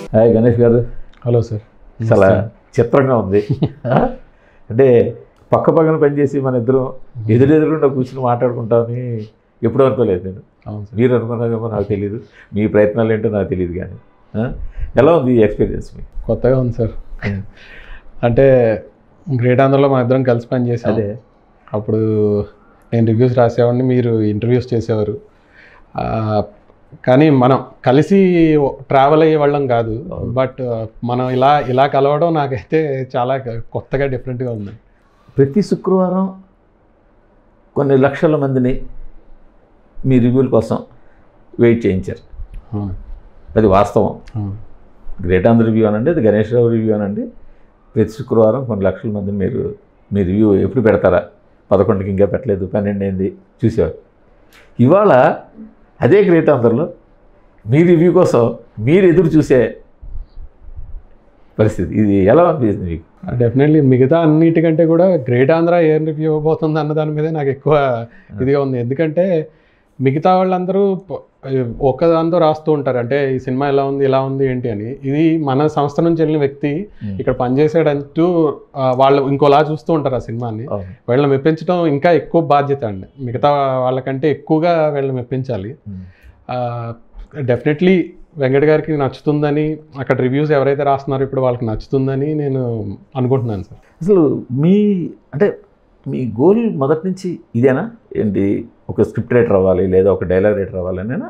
Hi Ganesh గారు hello sir చాలా చిత్రంగా ఉంది ఆ? అంటే పక్క పక్కన పనిచేసి మన ఇద్దరం ఎదురెదురుకుండా కూర్చుని మాట్లాడుకుంటామని ఎప్పుడూ అనుకోలేదు నేను అవును సార్ మీరు అనుకున్నారేమో నాకు తెలియదు మీ ప్రయత్నాలు ఏంటో నాకు తెలియదు కానీ ఆ? ఎలా ఉంది ఈ ఎక్స్పీరియన్స్ మీకు కొత్తగా ఉంది సార్ అంటే గ్రేట్ ఆంధ్రలో మా ఇద్దరం కలిసి పని చేసాం అదే అప్పుడు నేను రివ్యూస్ రాసేవాడిని మీరు ఇంటర్వ్యూస్ చేసేవారు ఆ, కానీ మనం కలిసి ట్రావెల్ అయ్యే వాళ్ళం కాదు అవును. బట్ మనం ఇలా ఇలా కలవడం నాకైతే చాలా కొత్తగా డిఫరెంట్గా ఉంది ప్రతి శుక్రవారం కొన్ని లక్షల మందిని మీ రివ్యూల కోసం వెయిట్ చేయించారు అవును, అది వాస్తవం అవును. గ్రేట్ ఆంధ్ర రివ్యూ అనండి అది గణేష్ రావు రివ్యూ అనండి ప్రతి శుక్రవారం కొన్ని లక్షల మంది మీరు మీ రివ్యూ ఎప్పుడు పెడతారా పదకొండుకి ఇంకా పెట్టలేదు పన్నెండు అయింది చూసేవారు ఇవాళ అదే గ్రేట్ ఆంధ్రలో మీ రివ్యూ కోసం మీరు ఎదురు చూసే పరిస్థితి ఇది ఎలా అనిపిస్తుంది మీకు డెఫినెట్లీ మిగతా అన్నిటికంటే కూడా గ్రేట్ ఆంధ్ర ఏం రివ్యూ ఇవ్వబోతుంది అన్న దాని మీదే నాకు ఎక్కువ ఇదిగా ఉంది ఎందుకంటే మిగతా వాళ్ళందరూ ప- ఒక్క దాంతో రాస్తూ ఉంటారు అంటే ఈ సినిమా ఎలా ఉంది ఇలా ఉంది ఏంటి అని ఇది మన సంస్థ నుంచి వెళ్ళిన వ్యక్తి ఇక్కడ పనిచేసాడంటూ ఆ, వాళ్ళు ఇంకోలా చూస్తూ ఉంటారు ఆ సినిమాని అవును. వీళ్ళని మెప్పించడం ఇంకా ఎక్కువ బాధ్యత అండి మిగతా వాళ్ళకంటే ఎక్కువగా వీళ్ళని మెప్పించాలి డెఫినెట్లీ వెంకట్ గారికి నచ్చుతుందని అక్కడ రివ్యూస్ ఎవరైతే రాస్తున్నారో ఇప్పుడు వాళ్ళకి నచ్చుతుందని నేను అనుకుంటున్నాను సార్ అసలు మీ అంటే మీ గోల్ మొదటి నుంచి ఇదేనా ఏంటి ఒక స్క్రిప్ట్ రైటర్ అవ్వాలి లేదా ఒక డైలాగ్ రైటర్ అవ్వాలనేనా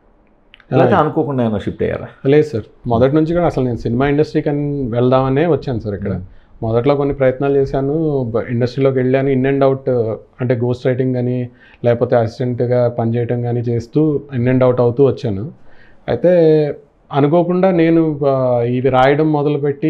లేకపోతే అనుకోకుండా ఏమైనా షిఫ్ట్ అయ్యారా లేదు సార్ మొదటి నుంచి కూడా అసలు నేను సినిమా ఇండస్ట్రీకి అని వెళ్దామనే వచ్చాను సార్ ఇక్కడ మొదట్లో కొన్ని ప్రయత్నాలు చేశాను బ- ఇండస్ట్రీలోకి వెళ్ళాను ఇన్ అండ్ అవుట్ అంటే గోస్ట్ రైటింగ్ కానీ లేకపోతే అసిస్టెంట్గా పనిచేయటం కానీ చేస్తూ ఇన్ అండ్ అవుట్ అవుతూ వచ్చాను అయితే అనుకోకుండా నేను ఆ, ఇవి రాయడం మొదలుపెట్టి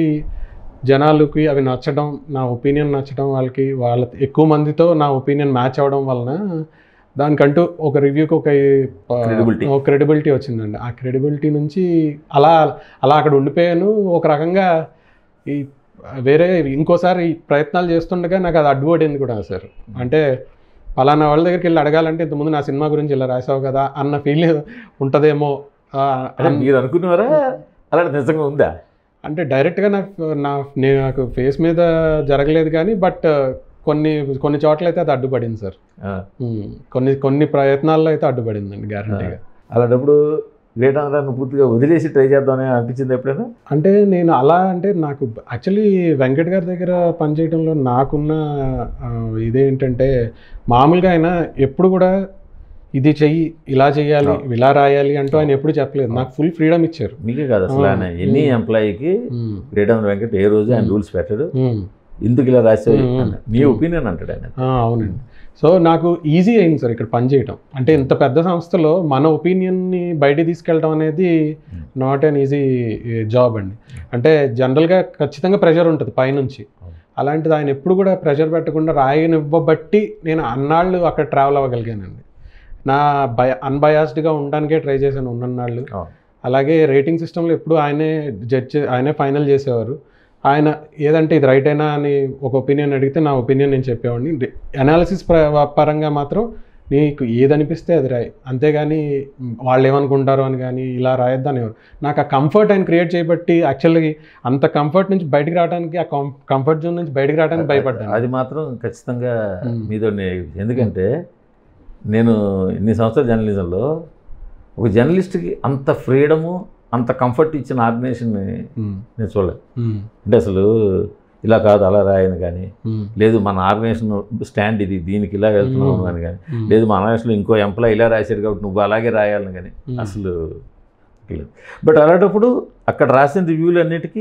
జనాలకి అవి నచ్చడం నా ఒపీనియన్ నచ్చడం వాళ్ళకి వాళ్ళ ఎక్కువ మందితో నా ఒపీనియన్ మ్యాచ్ అవ్వడం వలన దానికంటూ ఒక రివ్యూకి ఒక ఆ, Credibility. ఒక క్రెడిబిలిటీ వచ్చిందండి ఆ క్రెడిబిలిటీ నుంచి అలా అలా అక్కడ ఉండిపోయాను ఒక రకంగా ఈ వేరే ఇంకోసారి ఈ ప్రయత్నాలు చేస్తుండగా నాకు అది అడ్డుపడింది కూడా సార్ అంటే పలానా వాళ్ళ దగ్గరికి వెళ్ళి అడగాలంటే ఇంతకుముందు నా సినిమా గురించి ఇలా రాసావు కదా అన్న ఫీల్ ఉంటుందేమో ఆ, అంటే అన్- మీరు అనుకున్నారా అలాంటి నిజంగా ఉందా అంటే డైరెక్ట్గా నాకు నా నేను నాకు ఫేస్ మీద జరగలేదు కానీ బట్ కొన్ని కొన్ని చోట్ల అయితే అది అడ్డుపడింది సార్ ఆ, ఉమ్, కొన్ని కొన్ని ప్రయత్నాల్లో అయితే అడ్డుపడిందండి గ్యారంటీగా అలాంటప్పుడు గ్రేట్ ఆంధ్రాన్ని పూర్తిగా వదిలేసి ట్రై చేద్దామని అనిపించింది ఎప్పుడైనా అంటే నేను అలా అంటే నాకు యాక్చువల్లీ వెంకట్ గారి దగ్గర పనిచేయడంలో నాకున్న ఆ, ఇదేంటంటే మామూలుగా ఆయన ఎప్పుడు కూడా ఇది చెయ్యి ఇలా చేయాలి ఇలా రాయాలి అంటూ ఆయన ఎప్పుడు చెప్పలేదు నాకు ఫుల్ ఫ్రీడమ్ ఇచ్చారు మీకే కాదు అసలు ఆ, ఆయన ఎన్ని ఉమ్. ఎంప్లాయీకి ఉమ్, గ్రేట్ ఆంధ్ర వెంకట్ ఏ రోజు ఆయన ఉమ్. రూల్స్ పెట్టడు ఉమ్, ఎందుకు ఇలా రాసావు ఉమ్, అన్నాడు. నీ ఉమ్. ఒపీనియన్ అంటాడు ఆయన ఆ, అవునండి సో నాకు ఈజీ అయింది సార్ ఇక్కడ పనిచేయటం అంటే ఇంత పెద్ద సంస్థలో మన ఒపీనియన్ని బయట తీసుకెళ్ళడం అనేది నాట్ అన్ ఈజీ జాబ్ అండి అంటే జనరల్గా ఖచ్చితంగా ప్రెషర్ ఉంటుంది పైనుంచి అలాంటిది ఆయన ఎప్పుడు కూడా ప్రెషర్ పెట్టకుండా రాయనివ్వబట్టి నేను అన్నాళ్ళు అక్కడ ట్రావెల్ అవ్వగలిగానండి నా బయ అన్బయాస్డ్గా ఉండడానికే ట్రై చేశాను ఉన్నన్నాళ్ళు అవును. అలాగే రేటింగ్ సిస్టంలో ఎప్పుడు ఆయనే జడ్జ్ ఆయనే ఫైనల్ చేసేవారు ఆయన ఏదంటే ఇది రైట్ అయినా అని ఒక ఒపీనియన్ అడిగితే నా ఒపీనియన్ నేను చెప్పేవాడిని అనాలిసిస్ పరంగా మాత్రం నీకు ఏది అనిపిస్తే అది రాయి అంతేగాని మ్, వాళ్ళు ఏమనుకుంటారో అని కానీ ఇలా రాయొద్దని ఎవరు నాకు ఆ కంఫర్ట్ ఆయన క్రియేట్ చేయబట్టి యాక్చువల్గా అంత కంఫర్ట్ నుంచి బయటికి రావడానికి ఆ కంఫర్ట్ జోన్ నుంచి బయటికి రావడానికి భయపడ్డాను అది మాత్రం ఖచ్చితంగా ఉమ్. మీతో నే- ఎందుకంటే నేను ఇన్ని సంవత్సరాల జర్నలిజంలో ఒక జర్నలిస్ట్కి అంత ఫ్రీడము అంత కంఫర్ట్ ఇచ్చిన ఆర్గనైజేషన్ని మ్, నేను చూడలేదు మ్, అంటే అసలు ఇలా కాదు అలా రాయను కానీ మ్, లేదు మన ఆర్గనైజేషన్ స్టాండ్ ఇది దీనికి ఇలా వెళ్తున్నాము ఉమ్. అని కానీ మ్, లేదు మన ఆర్గనైజేషన్లో ఇంకో ఎంప్లాయ్ ఇలా రాశాడు కాబట్టి నువ్వు అలాగే రాయాలని కానీ మ్. అసలు లేదు బట్ అలాంటప్పుడు అక్కడ రాసిన రివ్యూలు అన్నిటికీ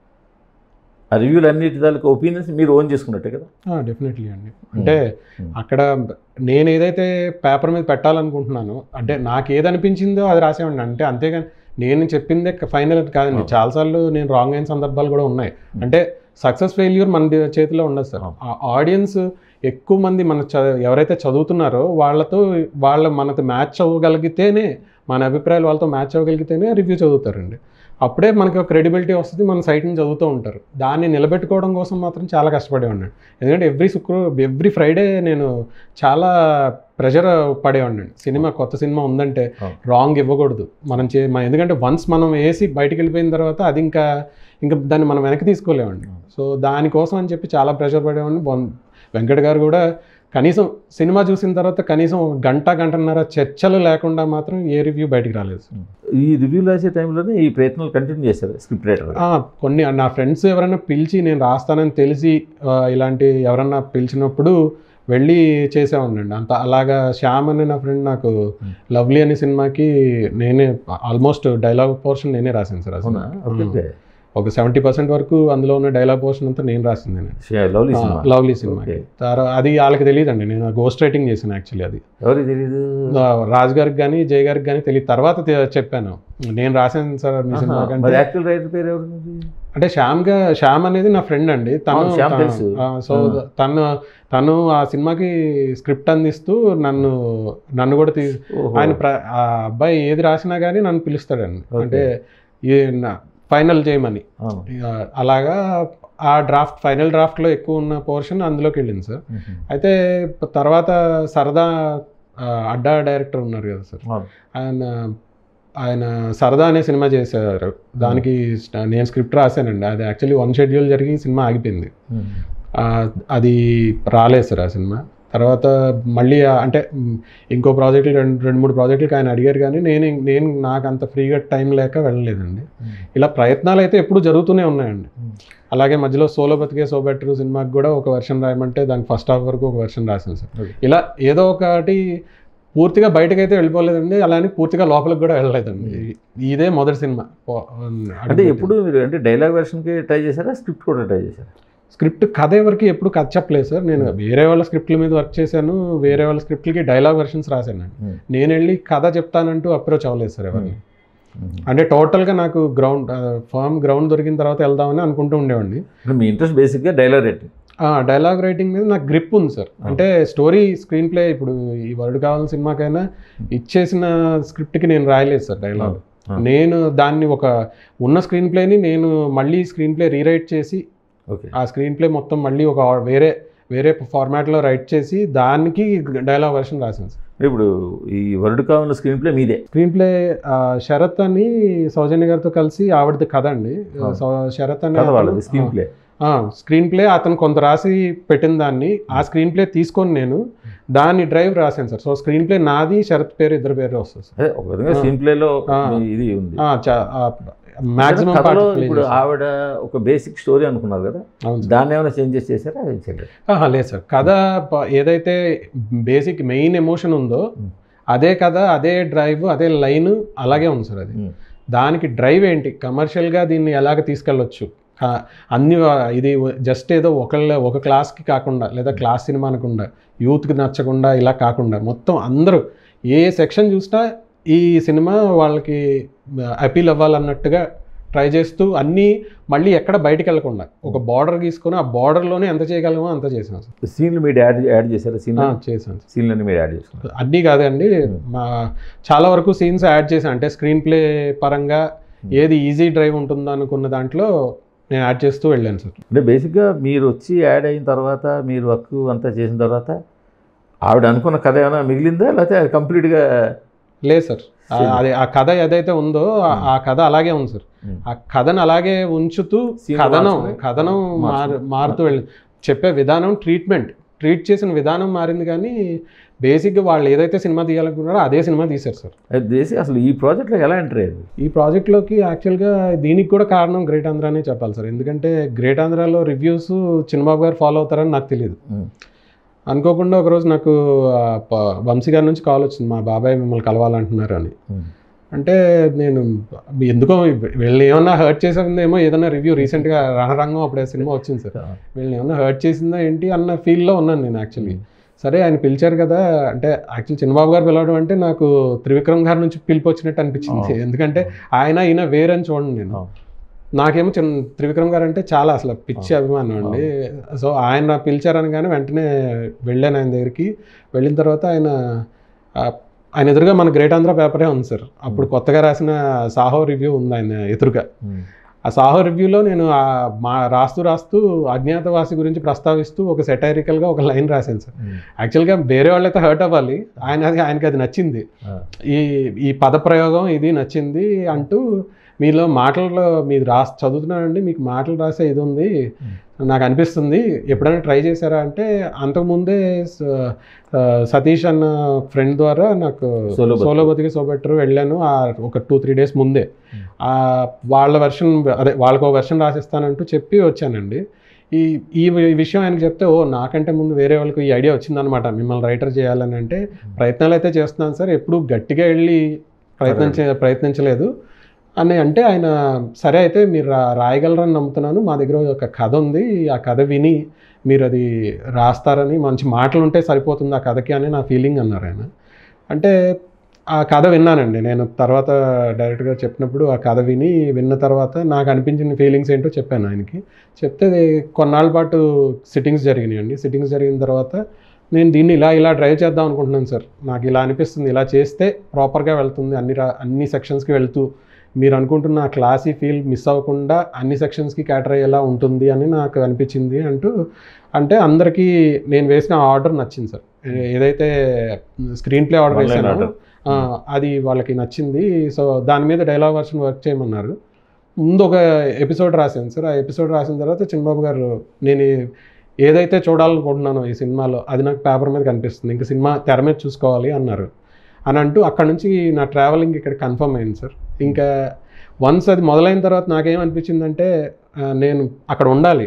ఆ రివ్యూలు అన్నిటి దానికి ఒపీనియన్స్ మీరు ఓన్ చేసుకున్నట్టే కదా డెఫినెట్లీ అండి అంటే Hmm. అక్కడ నేను ఏదైతే పేపర్ మీద పెట్టాలనుకుంటున్నానో అంటే నాకు ఏది అనిపించిందో అది రాసేవాడిని అంటే అంతేగాని నేను చెప్పిందే ఫైనల్ కాదండి Oh. చాలాసార్లు నేను రాంగ్ అయిన సందర్భాలు కూడా ఉన్నాయి అంటే సక్సెస్ ఫెయిల్యూర్ మన ది- చేతిలో ఉండదు సార్ Oh. ఆ ఆడియన్స్ ఎక్కువ మంది మన చ ఎవరైతే చదువుతున్నారో వాళ్ళతో వాళ్ళ మనతో మ్యాచ్ అవ్వగలిగితేనే మన అభిప్రాయాలు వాళ్ళతో మ్యాచ్ అవ్వగలిగితేనే రివ్యూ చదువుతారండి అప్పుడే మనకి ఒక క్రెడిబిలిటీ వస్తుంది మన సైట్ని చదువుతూ ఉంటారు దాన్ని నిలబెట్టుకోవడం కోసం మాత్రం చాలా కష్టపడేవాడిని ఎందుకంటే ఎవ్రీ శుక్ర ఎవ్రీ ఫ్రైడే నేను చాలా ప్రెషర్ పడేవాడిని సినిమా కొత్త సినిమా ఉందంటే అవును. రాంగ్ ఇవ్వకూడదు మనం చే మన- ఎందుకంటే వన్స్ మనం వేసి బయటికి వెళ్ళిపోయిన తర్వాత అది ఇంకా ఇంకా దాన్ని మనం వెనక్కి తీసుకోలేమండి సో దానికోసం అని చెప్పి చాలా ప్రెషర్ పడేవాడిని బొన్- వెంకట్ గారు కూడా కనీసం సినిమా చూసిన తర్వాత కనీసం ఒక గంట గంటన్నర చర్చలు లేకుండా మాత్రం ఏ రివ్యూ బయటికి రాలేదు సార్. ఈ రివ్యూలు రాసే టైంలోనే ఈ ప్రయత్నాలు కంటిన్యూ చేశారు స్క్రిప్ట్ రైటర్ ఆ, కొన్ని నా ఫ్రెండ్స్ ఎవరైనా పిలిచి నేను రాస్తానని తెలిసి ఆ, ఇలాంటి ఎవరన్నా పిలిచినప్పుడు వెళ్ళి చేసేవాడినండి అంత అలాగా శ్యామ్ అనే నా ఫ్రెండ్ నాకు లవ్లీ అనే సినిమాకి నేనే ఆల్మోస్ట్ డైలాగ్ పోర్షన్ నేనే రాశాను సార్ అవునా అసలు ఓకే ఒక సెవెంటీ పర్సెంట్ వరకు అందులో ఉన్న డైలాగ్ పోర్షన్ అంతా నేను రాసింది నేను లవ్లీ సినిమా లవ్లీ సినిమాకి Okay. తర్వాత అది వాళ్ళకి తెలియదండి నేను గోస్ట్ రైటింగ్ చేశాను యాక్చువల్లీ అది ఎవరికి తెలియదు ఆ, రాజ్ గారికి కానీ జయ్ గారికి కానీ తెలియదు తర్వాత తె- చెప్పాను నేను రాశాను సార్ మీ సినిమా ఆహా, మరి కంటే యాక్చువల్ రైటర్ పేరు ఎవరు మీది? అంటే శ్యామ్ గా శ్యామ్ అనేది నా ఫ్రెండ్ అండి తను అవును, శ్యామ్ తను- తెలుసు. ఆ, సో ఆ. తను తను ఆ సినిమాకి స్క్రిప్ట్ అందిస్తూ నన్ను నన్ను కూడా తీ ఓహో. ఆయన ప్ర ఆ అబ్బాయి ఏది రాసినా కానీ నన్ను పిలుస్తాడండి Okay. అంటే ఈ ఫైనల్ చేయమని అవును. ఇక అలాగా ఆ డ్రాఫ్ట్ ఫైనల్ డ్రాఫ్ట్లో ఎక్కువ ఉన్న పోర్షన్ అందులోకి వెళ్ళింది సార్ మ్మ్. అయితే తర్వాత సరదా ఆ, అడ్డా డైరెక్టర్ ఉన్నారు కదా సార్ అవును. ఆయన ఆయన సరదా అనే సినిమా చేశారు దానికి స్ట- నేను స్క్రిప్ట్ రాశానండి అది యాక్చువల్లీ వన్ షెడ్యూల్ జరిగి సినిమా ఆగిపోయింది మ్మ్. ఆ, అది రాలేదు సార్ ఆ సినిమా తర్వాత మళ్ళీ ఆ- అంటే మ్, ఇంకో ప్రాజెక్టులు రెండు రెండు మూడు ప్రాజెక్టులకి ఆయన అడిగారు కానీ నేను నేను నాకు అంత ఫ్రీగా టైం లేక వెళ్ళలేదండి మ్మ్. ఇలా ప్రయత్నాలు అయితే ఎప్పుడు జరుగుతూనే ఉన్నాయండి మ్మ్. అలాగే మధ్యలో సోలో బతికే సో బెటర్ సినిమాకి కూడా ఒక వెర్షన్ రాయమంటే దానికి ఫస్ట్ హాఫ్ వరకు ఒక వెర్షన్ రాశాను సార్ Okay. ఇలా ఏదో ఒకటి పూర్తిగా బయటకైతే వెళ్ళిపోలేదండి అలానే పూర్తిగా లోపలికి కూడా వెళ్ళలేదండి ఇదే మొదటి సినిమా పో- అంటే ఎప్పుడు మీరు అంటే డైలాగ్ వెర్షన్కి ట్రై చేశారా స్క్రిప్ట్ కూడా ట్రై చేశారా స్క్రిప్ట్ కథ ఎవరికి ఎప్పుడు కథ చెప్పలేదు సార్ నేను వేరే వాళ్ళ స్క్రిప్ట్ల మీద వర్క్ చేశాను వేరే వాళ్ళ స్క్రిప్ట్లకి డైలాగ్ వెర్షన్స్ రాశాను మ్మ్. నేను వెళ్ళి కథ చెప్తానంటూ అప్రోచ్ అవ్వలేదు సార్ ఎవరిని మ్మ్. అంటే టోటల్గా నాకు గ్రౌండ్ ఫామ్ గ్రౌండ్ దొరికిన తర్వాత వెళ్దామని అనుకుంటూ ఉండేవాడిని అంటే మీ ఇంట్రెస్ట్ బేసిక్గా డైలాగ్ రైటింగ్ డైలాగ్ రైటింగ్ మీద నాకు గ్రిప్ ఉంది సార్ అంటే స్టోరీ స్క్రీన్ ప్లే ఇప్పుడు ఈ వర్డ్ కావాలని సినిమాకైనా ఇచ్చేసిన స్క్రిప్ట్కి నేను రాయలేదు సార్ డైలాగ్ ఆ. నేను దాన్ని ఒక ఉన్న స్క్రీన్ ప్లేని నేను మళ్ళీ స్క్రీన్ ప్లే రీరైట్ చేసి ఓకే ఆ స్క్రీన్ ప్లే మొత్తం మళ్ళీ ఒక వేరే వేరే ఫార్మాట్లో రైట్ చేసి దానికి డైలాగ్ వర్షన్ రాశాను సార్ ఇప్పుడు ఈ వర్డ్ కావాల స్క్రీన్ ప్లే మీదే స్క్రీన్ ప్లే ఆ, శరత్ అని సౌజన్య గారితో కలిసి ఆవిడది కథ అండి ఆ. సౌ- శరత్ అనే కథ అతను- వాళ్ళది స్క్రీన్ ప్లే ఆ, స్క్రీన్ ప్లే అతను కొంత రాసి పెట్టిన దాన్ని ఆ స్క్రీన్ ప్లే తీసుకొని నేను దాన్ని డ్రైవ్ రాశాను సార్ సో స్క్రీన్ ప్లే నాది శరత్ పేరు ఇద్దరు పేరు వస్తుంది సార్ అదే ఒక విధంగా స్క్రీన్ ప్లేలో ఆ. ఇది ఉంది మాక్సిమం కథలో ఇప్పుడు ఆవిడ ఒక బేసిక్ స్టోరీ అనుకున్నారు కదా అవును సార్. దాన్ని ఏమైనా చేంజెస్ చేశారా అది చేయలేదు ఆహా, లేదు సార్ కథ ప- ఏదైతే బేసిక్ మెయిన్ ఎమోషన్ ఉందో Hmm. అదే కథ అదే డ్రైవ్ అదే లైన్ అలాగే ఉంది సార్ అది మ్మ్. దానికి డ్రైవ్ ఏంటి కమర్షియల్గా దీన్ని ఎలాగ తీసుకెళ్ళొచ్చు కా- అన్ని ఇది జస్ట్ ఏదో ఒకళ్ళ ఒక క్లాస్కి కాకుండా లేదా క్లాస్ సినిమా అనకుండా యూత్కి నచ్చకుండా ఇలా కాకుండా మొత్తం అందరూ ఏ సెక్షన్ చూసినా ఈ సినిమా వాళ్ళకి అపీల్ అవ్వాలన్నట్టుగా ట్రై చేస్తూ అన్నీ మళ్ళీ ఎక్కడ బయటికి వెళ్ళకుండా ఒక బార్డర్ గీసుకొని ఆ బార్డర్లోనే ఎంత చేయగలమో అంత చేసాం సార్ సీన్లు మీరు యాడ్ యాడ్ చేశారా సీన్ ఆ, చేశాను సార్ సీన్లన్నీ మీరు యాడ్ చేసుకున్నారు అన్నీ కాదండి మా చాలా వరకు సీన్స్ యాడ్ చేశాను అంటే స్క్రీన్ ప్లే పరంగా ఏది ఈజీ డ్రైవ్ ఉంటుందో అనుకున్న దాంట్లో నేను యాడ్ చేస్తూ వెళ్ళాను సార్ అంటే బేసిక్గా మీరు వచ్చి యాడ్ అయిన తర్వాత మీరు వర్క్ అంతా చేసిన తర్వాత ఆవిడ అనుకున్న కథ ఏమైనా మిగిలిందా లేకపోతే అది కంప్లీట్గా లేదు సార్ ఆ- అది ఆ కథ ఏదైతే ఉందో ఆ- ఆ కథ అలాగే ఉంది సార్ Hmm. ఆ కథను అలాగే ఉంచుతూ Scene కథనం మార్చుకుని, కథనం మారు మార్చుకుని. మారుతూ వెళ్ళి చెప్పే విధానం ట్రీట్మెంట్ ట్రీట్ చేసిన విధానం మారింది కానీ బేసిక్గా వాళ్ళు ఏదైతే సినిమా తీయాలనుకున్నారో అదే సినిమా తీశారు సార్ అది బేసిక్ అసలు ఈ ప్రాజెక్ట్లో ఎలా ఎంటర్ అయ్యింది ఈ ప్రాజెక్ట్లోకి యాక్చువల్గా దీనికి కూడా కారణం గ్రేట్ ఆంధ్రానే చెప్పాలి సార్ ఎందుకంటే గ్రేట్ ఆంధ్రాలో రివ్యూస్ చిన్నబాబు గారు ఫాలో అవుతారని నాకు తెలియదు అనుకోకుండా ఒకరోజు నాకు ఆ, ప- వంశీ గారి నుంచి కాల్ వచ్చింది మా బాబాయ్ మిమ్మల్ని కలవాలంటున్నారు అని అంటే నేను ఎందుకో వీళ్ళని ఏమన్నా హర్ట్ చేసిందేమో ఏదైనా రివ్యూ రీసెంట్గా రణరంగం అప్పుడే సినిమా వచ్చింది సార్ వీళ్ళని ఏమన్నా హర్ట్ చేసిందా ఏంటి అన్న ఫీల్లో ఉన్నాను నేను యాక్చువల్లీ సరే ఆయన పిలిచారు కదా అంటే యాక్చువల్ చిన్నబాబు గారు పిలవడం అంటే నాకు త్రివిక్రమ్ గారి నుంచి పిలిపి వచ్చినట్టు అనిపించింది ఎందుకంటే ఆయన ఈయన వేరని చూడండి నేను అవును. నాకేమో చిన్న త్రివిక్రమ్ గారు అంటే చాలా అసలు పిచ్చి అభిమానం అండి సో ఆయన నా పిలిచారని కానీ వెంటనే వెళ్ళాను ఆయన దగ్గరికి వెళ్ళిన తర్వాత ఆయన ఆ, ఆయన ఎదురుగా మన గ్రేట్ ఆంధ్ర పేపరే ఉంది సార్ అప్పుడు కొత్తగా రాసిన సాహో రివ్యూ ఉంది ఆయన ఎదురుగా ఉమ్. ఆ సాహో రివ్యూలో నేను ఆ మా రాస్తూ రాస్తూ అజ్ఞాతవాసి గురించి ప్రస్తావిస్తూ ఒక సెటైరికల్గా ఒక లైన్ రాశాను సార్ ఉమ్. యాక్చువల్గా వేరే వాళ్ళైతే హర్ట్ అవ్వాలి ఆయన అది ఆయనకి అది నచ్చింది ఆ. ఈ ఈ పదప్రయోగం ఇది నచ్చింది అంటూ మీలో మాటల్లో మీరు రాసి చదువుతున్నానండి మీకు మాటలు రాసే ఇది ఉంది నాకు అనిపిస్తుంది ఎప్పుడైనా ట్రై చేశారా అంటే అంతకుముందే స- ఆ, సతీష్ అన్న ఫ్రెండ్ ద్వారా నాకు సోలో సోలో బతికి సోబెటర్ వెళ్ళాను ఆ ఒక టూ త్రీ డేస్ ముందే Hmm. ఆ వాళ్ళ వెర్షన్ అదే వాళ్ళకు ఒక వెర్షన్ రాసిస్తానంటూ చెప్పి వచ్చానండి ఈ ఈ వి- విషయం ఆయనకి చెప్తే ఓ నాకంటే ముందు వేరే వాళ్ళకి ఈ ఐడియా వచ్చిందనమాట మిమ్మల్ని రైటర్ చేయాలని అంటే ప్రయత్నాలు అయితే చేస్తున్నాను సార్ ఎప్పుడు గట్టిగా వెళ్ళి ప్రయత్నించ ప్రయత్నించలేదు అని అంటే ఆయన సరే అయితే మీరు రా రాయగలరని నమ్ముతున్నాను మా దగ్గర ఒక కథ ఉంది ఆ కథ విని మీరు అది రాస్తారని మంచి మాటలు ఉంటే సరిపోతుంది ఆ కథకి అని నా ఫీలింగ్ అన్నారు ఆయన అంటే ఆ కథ విన్నానండి నేను తర్వాత డైరెక్ట్గా చెప్పినప్పుడు ఆ కథ విని విన్న తర్వాత నాకు అనిపించిన ఫీలింగ్స్ ఏంటో చెప్పాను ఆయనకి చెప్తే అది కొన్నాళ్ళ పాటు సిట్టింగ్స్ జరిగినాయండి సిట్టింగ్స్ జరిగిన తర్వాత నేను దీన్ని ఇలా ఇలా డ్రైవ్ చేద్దాం అనుకుంటున్నాను సార్ నాకు ఇలా అనిపిస్తుంది ఇలా చేస్తే ప్రాపర్గా వెళ్తుంది అన్ని రా అన్ని సెక్షన్స్కి వెళ్తూ మీరు అనుకుంటున్న ఆ క్లాసీ ఫీల్ మిస్ అవ్వకుండా అన్ని సెక్షన్స్కి క్యాటర్ అయ్యేలా ఉంటుంది అని నాకు అనిపించింది అంటూ అంటే అందరికీ నేను వేసిన ఆర్డర్ నచ్చింది సార్ ఏ- ఏదైతే స్క్రీన్ ప్లే ఆర్డర్ Online వేసానో order. ఆ, అది వాళ్ళకి నచ్చింది సో దాని మీద డైలాగ్ వర్షన్ వర్క్ చేయమన్నారు ముందు ఒక ఎపిసోడ్ రాశాను సార్ ఆ ఎపిసోడ్ రాసిన తర్వాత చిన్నబాబు గారు నేను ఏదైతే చూడాలనుకుంటున్నానో ఈ సినిమాలో అది నాకు పేపర్ మీద కనిపిస్తుంది ఇంకా సినిమా తెర మీద చూసుకోవాలి అన్నారు అని అంటూ అక్కడ నుంచి నా ట్రావెలింగ్ ఇక్కడ కన్ఫర్మ్ అయింది సార్ ఇంకా వన్స్ అది మొదలైన తర్వాత నాకేమనిపించిందంటే ఆ, నేను అక్కడ ఉండాలి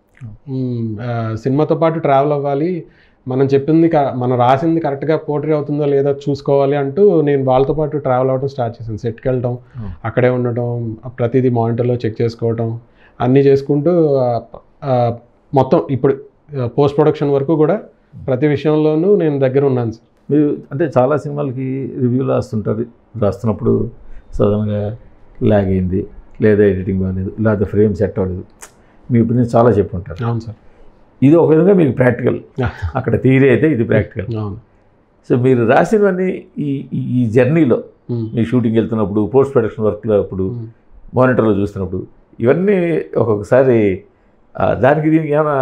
మ్, ఆ, సినిమాతో పాటు ట్రావెల్ అవ్వాలి మనం చెప్పింది క- మనం రాసింది కరెక్ట్గా పోర్ట్రీ అవుతుందో లేదో చూసుకోవాలి అంటూ నేను వాళ్ళతో పాటు ట్రావెల్ అవ్వడం స్టార్ట్ చేశాను సెట్కి వెళ్ళడం Hmm. అక్కడే ఉండటం ప్రతిదీ మానిటర్లో చెక్ చేసుకోవటం అన్నీ చేసుకుంటూ ఆ, ఆ, మొత్తం ఇప్పుడు పోస్ట్ ప్రొడక్షన్ వరకు కూడా ప్రతి విషయంలోనూ నేను దగ్గర ఉన్నాను సార్ మీరు అంటే చాలా సినిమాలకి రివ్యూలు రాస్తుంటారు రాస్తున్నప్పుడు సడన్గా లాగ్ అయింది లేదా ఎడిటింగ్ బాగాలేదు లేదా ఫ్రేమ్ సెట్ అవ్వలేదు మీ ఒపీనియన్ చాలా చెప్పి ఉంటారు అవును సార్ ఇది ఒక విధంగా మీకు ప్రాక్టికల్ అక్కడ థియరీ అయితే ఇది ప్రాక్టికల్ అవును సో మీరు రాసినవన్నీ ఈ ఈ- ఈ జర్నీలో మ్, మీ షూటింగ్ వెళ్తున్నప్పుడు పోస్ట్ ప్రొడక్షన్ వర్క్లో అప్పుడు మ్. మానిటర్లో చూస్తున్నప్పుడు ఇవన్నీ ఒక్కొక్కసారి ఆ, దానికి దీనికి ఏమైనా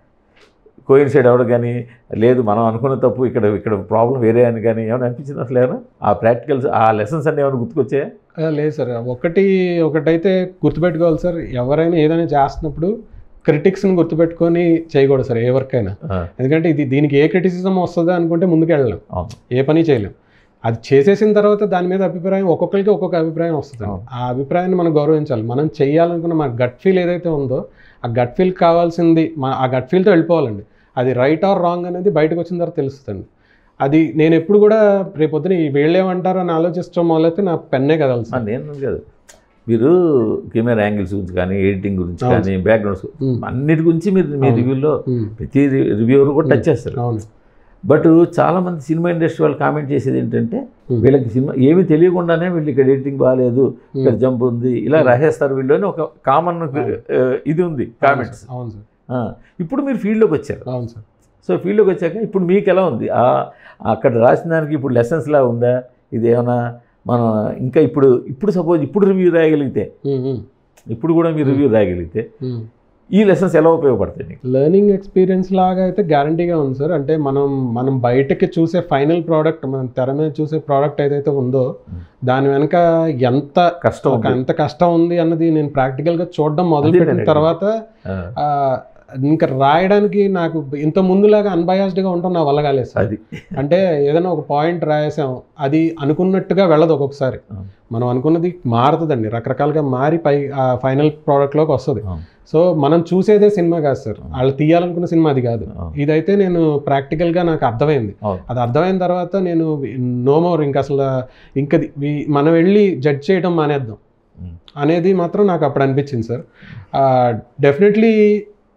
కోయిన్సైడ్ అవ్వడం కానీ లేదు మనం అనుకున్న తప్పు ఇక్కడ ఇక్కడ ప్రాబ్లం వేరే అని కానీ ఏమైనా అనిపించింది అసలు ఏమైనా ఆ ప్రాక్టికల్స్ ఆ లెసన్స్ అన్నీ ఏమైనా గుర్తుకొచ్చాయా ఆ, లేదు సార్ ఒకటి ఒకటైతే గుర్తుపెట్టుకోవాలి సార్ ఎవరైనా ఏదైనా చేస్తున్నప్పుడు క్రిటిక్స్ని గుర్తుపెట్టుకొని చేయకూడదు సార్ ఏ వర్క్ అయినా ఆ, ఎందుకంటే ఇది దీనికి ఏ క్రిటిసిజం వస్తుందా అనుకుంటే ముందుకు వెళ్ళలేం అవును ఏ పని చేయలేం అది చేసేసిన తర్వాత దాని మీద అభిప్రాయం ఒక్కొక్కరికి ఒక్కొక్క అభిప్రాయం వస్తుంది అవును. ఆ అభిప్రాయాన్ని మనం గౌరవించాలి మనం చేయాలనుకున్న మన గట్ ఫీల్ ఏదైతే ఉందో ఆ గట్ ఫీల్ కావాల్సింది మా ఆ గట్ ఫీల్తో వెళ్ళిపోవాలండి అది రైట్ ఆర్ రాంగ్ అనేది బయటకు వచ్చిన తర్వాత తెలుస్తుంది అది నేను ఎప్పుడు కూడా రేపొద్దున ఈ వీళ్ళేమంటారు అని ఆలోచించడం మొదలైతే నా పెన్నే ఆ, కదలుతుంది నేను కాదు మీరు కెమెరా యాంగిల్స్ గురించి కానీ ఎడిటింగ్ గురించి అవును. కానీ బ్యాక్గ్రౌండ్స్ ఉమ్, అన్నిటి గురించి మీరు మీ అవును. రివ్యూలో ఉమ్, ప్రతి రివ్యూవర్ కూడా టచ్ చేస్తారు అవును బట్ చాలామంది సినిమా ఇండస్ట్రీ వాళ్ళు కామెంట్ చేసేది ఏంటంటే Hmm. వీళ్ళకి సినిమా ఏమీ తెలియకుండానే వీళ్ళు ఇక్కడ ఎడిటింగ్ బాగాలేదు ఇక్కడ ఉమ్, జంప్ ఉంది ఇలా Hmm. రాసేస్తారు వీళ్ళు అని ఒక కామన్ ఇది ఉంది కామెంట్స్ అవును సార్ ఇప్పుడు మీరు ఫీల్డ్లోకి వచ్చారు అవును సార్ సో ఫీల్డ్లోకి వచ్చాక ఇప్పుడు మీకు ఎలా ఉంది ఆ అక్కడ రాసిన దానికి ఇప్పుడు లెసన్స్ లా ఉందా ఇది ఏమైనా మనం ఇంకా ఇప్పుడు ఇప్పుడు సపోజ్ ఇప్పుడు రివ్యూ రాయగలిగితే ఉమ్, ఉమ్, ఇప్పుడు కూడా మీరు రివ్యూ రాయగలిగితే ఉమ్. ఈ లెసన్స్ ఎలా ఉపయోగపడతాయి మీకు లెర్నింగ్ ఎక్స్పీరియన్స్ లాగా అయితే గ్యారంటీగా ఉంది సార్ అంటే మనం మనం బయటకి చూసే ఫైనల్ ప్రోడక్ట్ మనం తెర మీద చూసే ప్రోడక్ట్ ఏదైతే ఉందో Hmm. దాని వెనక ఎంత కష్టం ఒక ఉంది. ఎంత కష్టం ఉంది అన్నది నేను ప్రాక్టికల్గా చూడడం మొదలు అదే పెట్టిన నేను తర్వాత ఆ, ఆ, ఇంకా రాయడానికి నాకు ఇంత ముందులాగా అన్బయాస్డ్గా ఉండటం నా వల్ల కాలేదు సార్ అది అంటే ఏదైనా ఒక పాయింట్ రాసాం అది అనుకున్నట్టుగా వెళ్ళదు ఒక్కొక్కసారి ఆ. మనం అనుకున్నది మారుతుందండి రకరకాలుగా మారి పై ఆ ఫైనల్ ప్రోడక్ట్లోకి వస్తుంది ఆ, సో మనం చూసేదే సినిమా కాదు సార్ వాళ్ళు తీయాలనుకున్న సినిమా అది కాదు ఆ, ఇదైతే నేను ప్రాక్టికల్గా నాకు అర్థమైంది అవును. అది అర్థమైన తర్వాత నేను నో మోర్ ఇంకా అసలు ఇంకా ది- వి- మనం వెళ్ళి జడ్జ్ చేయడం మానేద్దాం ఉమ్. అనేది మాత్రం నాకు అప్పుడు అనిపించింది సార్ డెఫినెట్లీ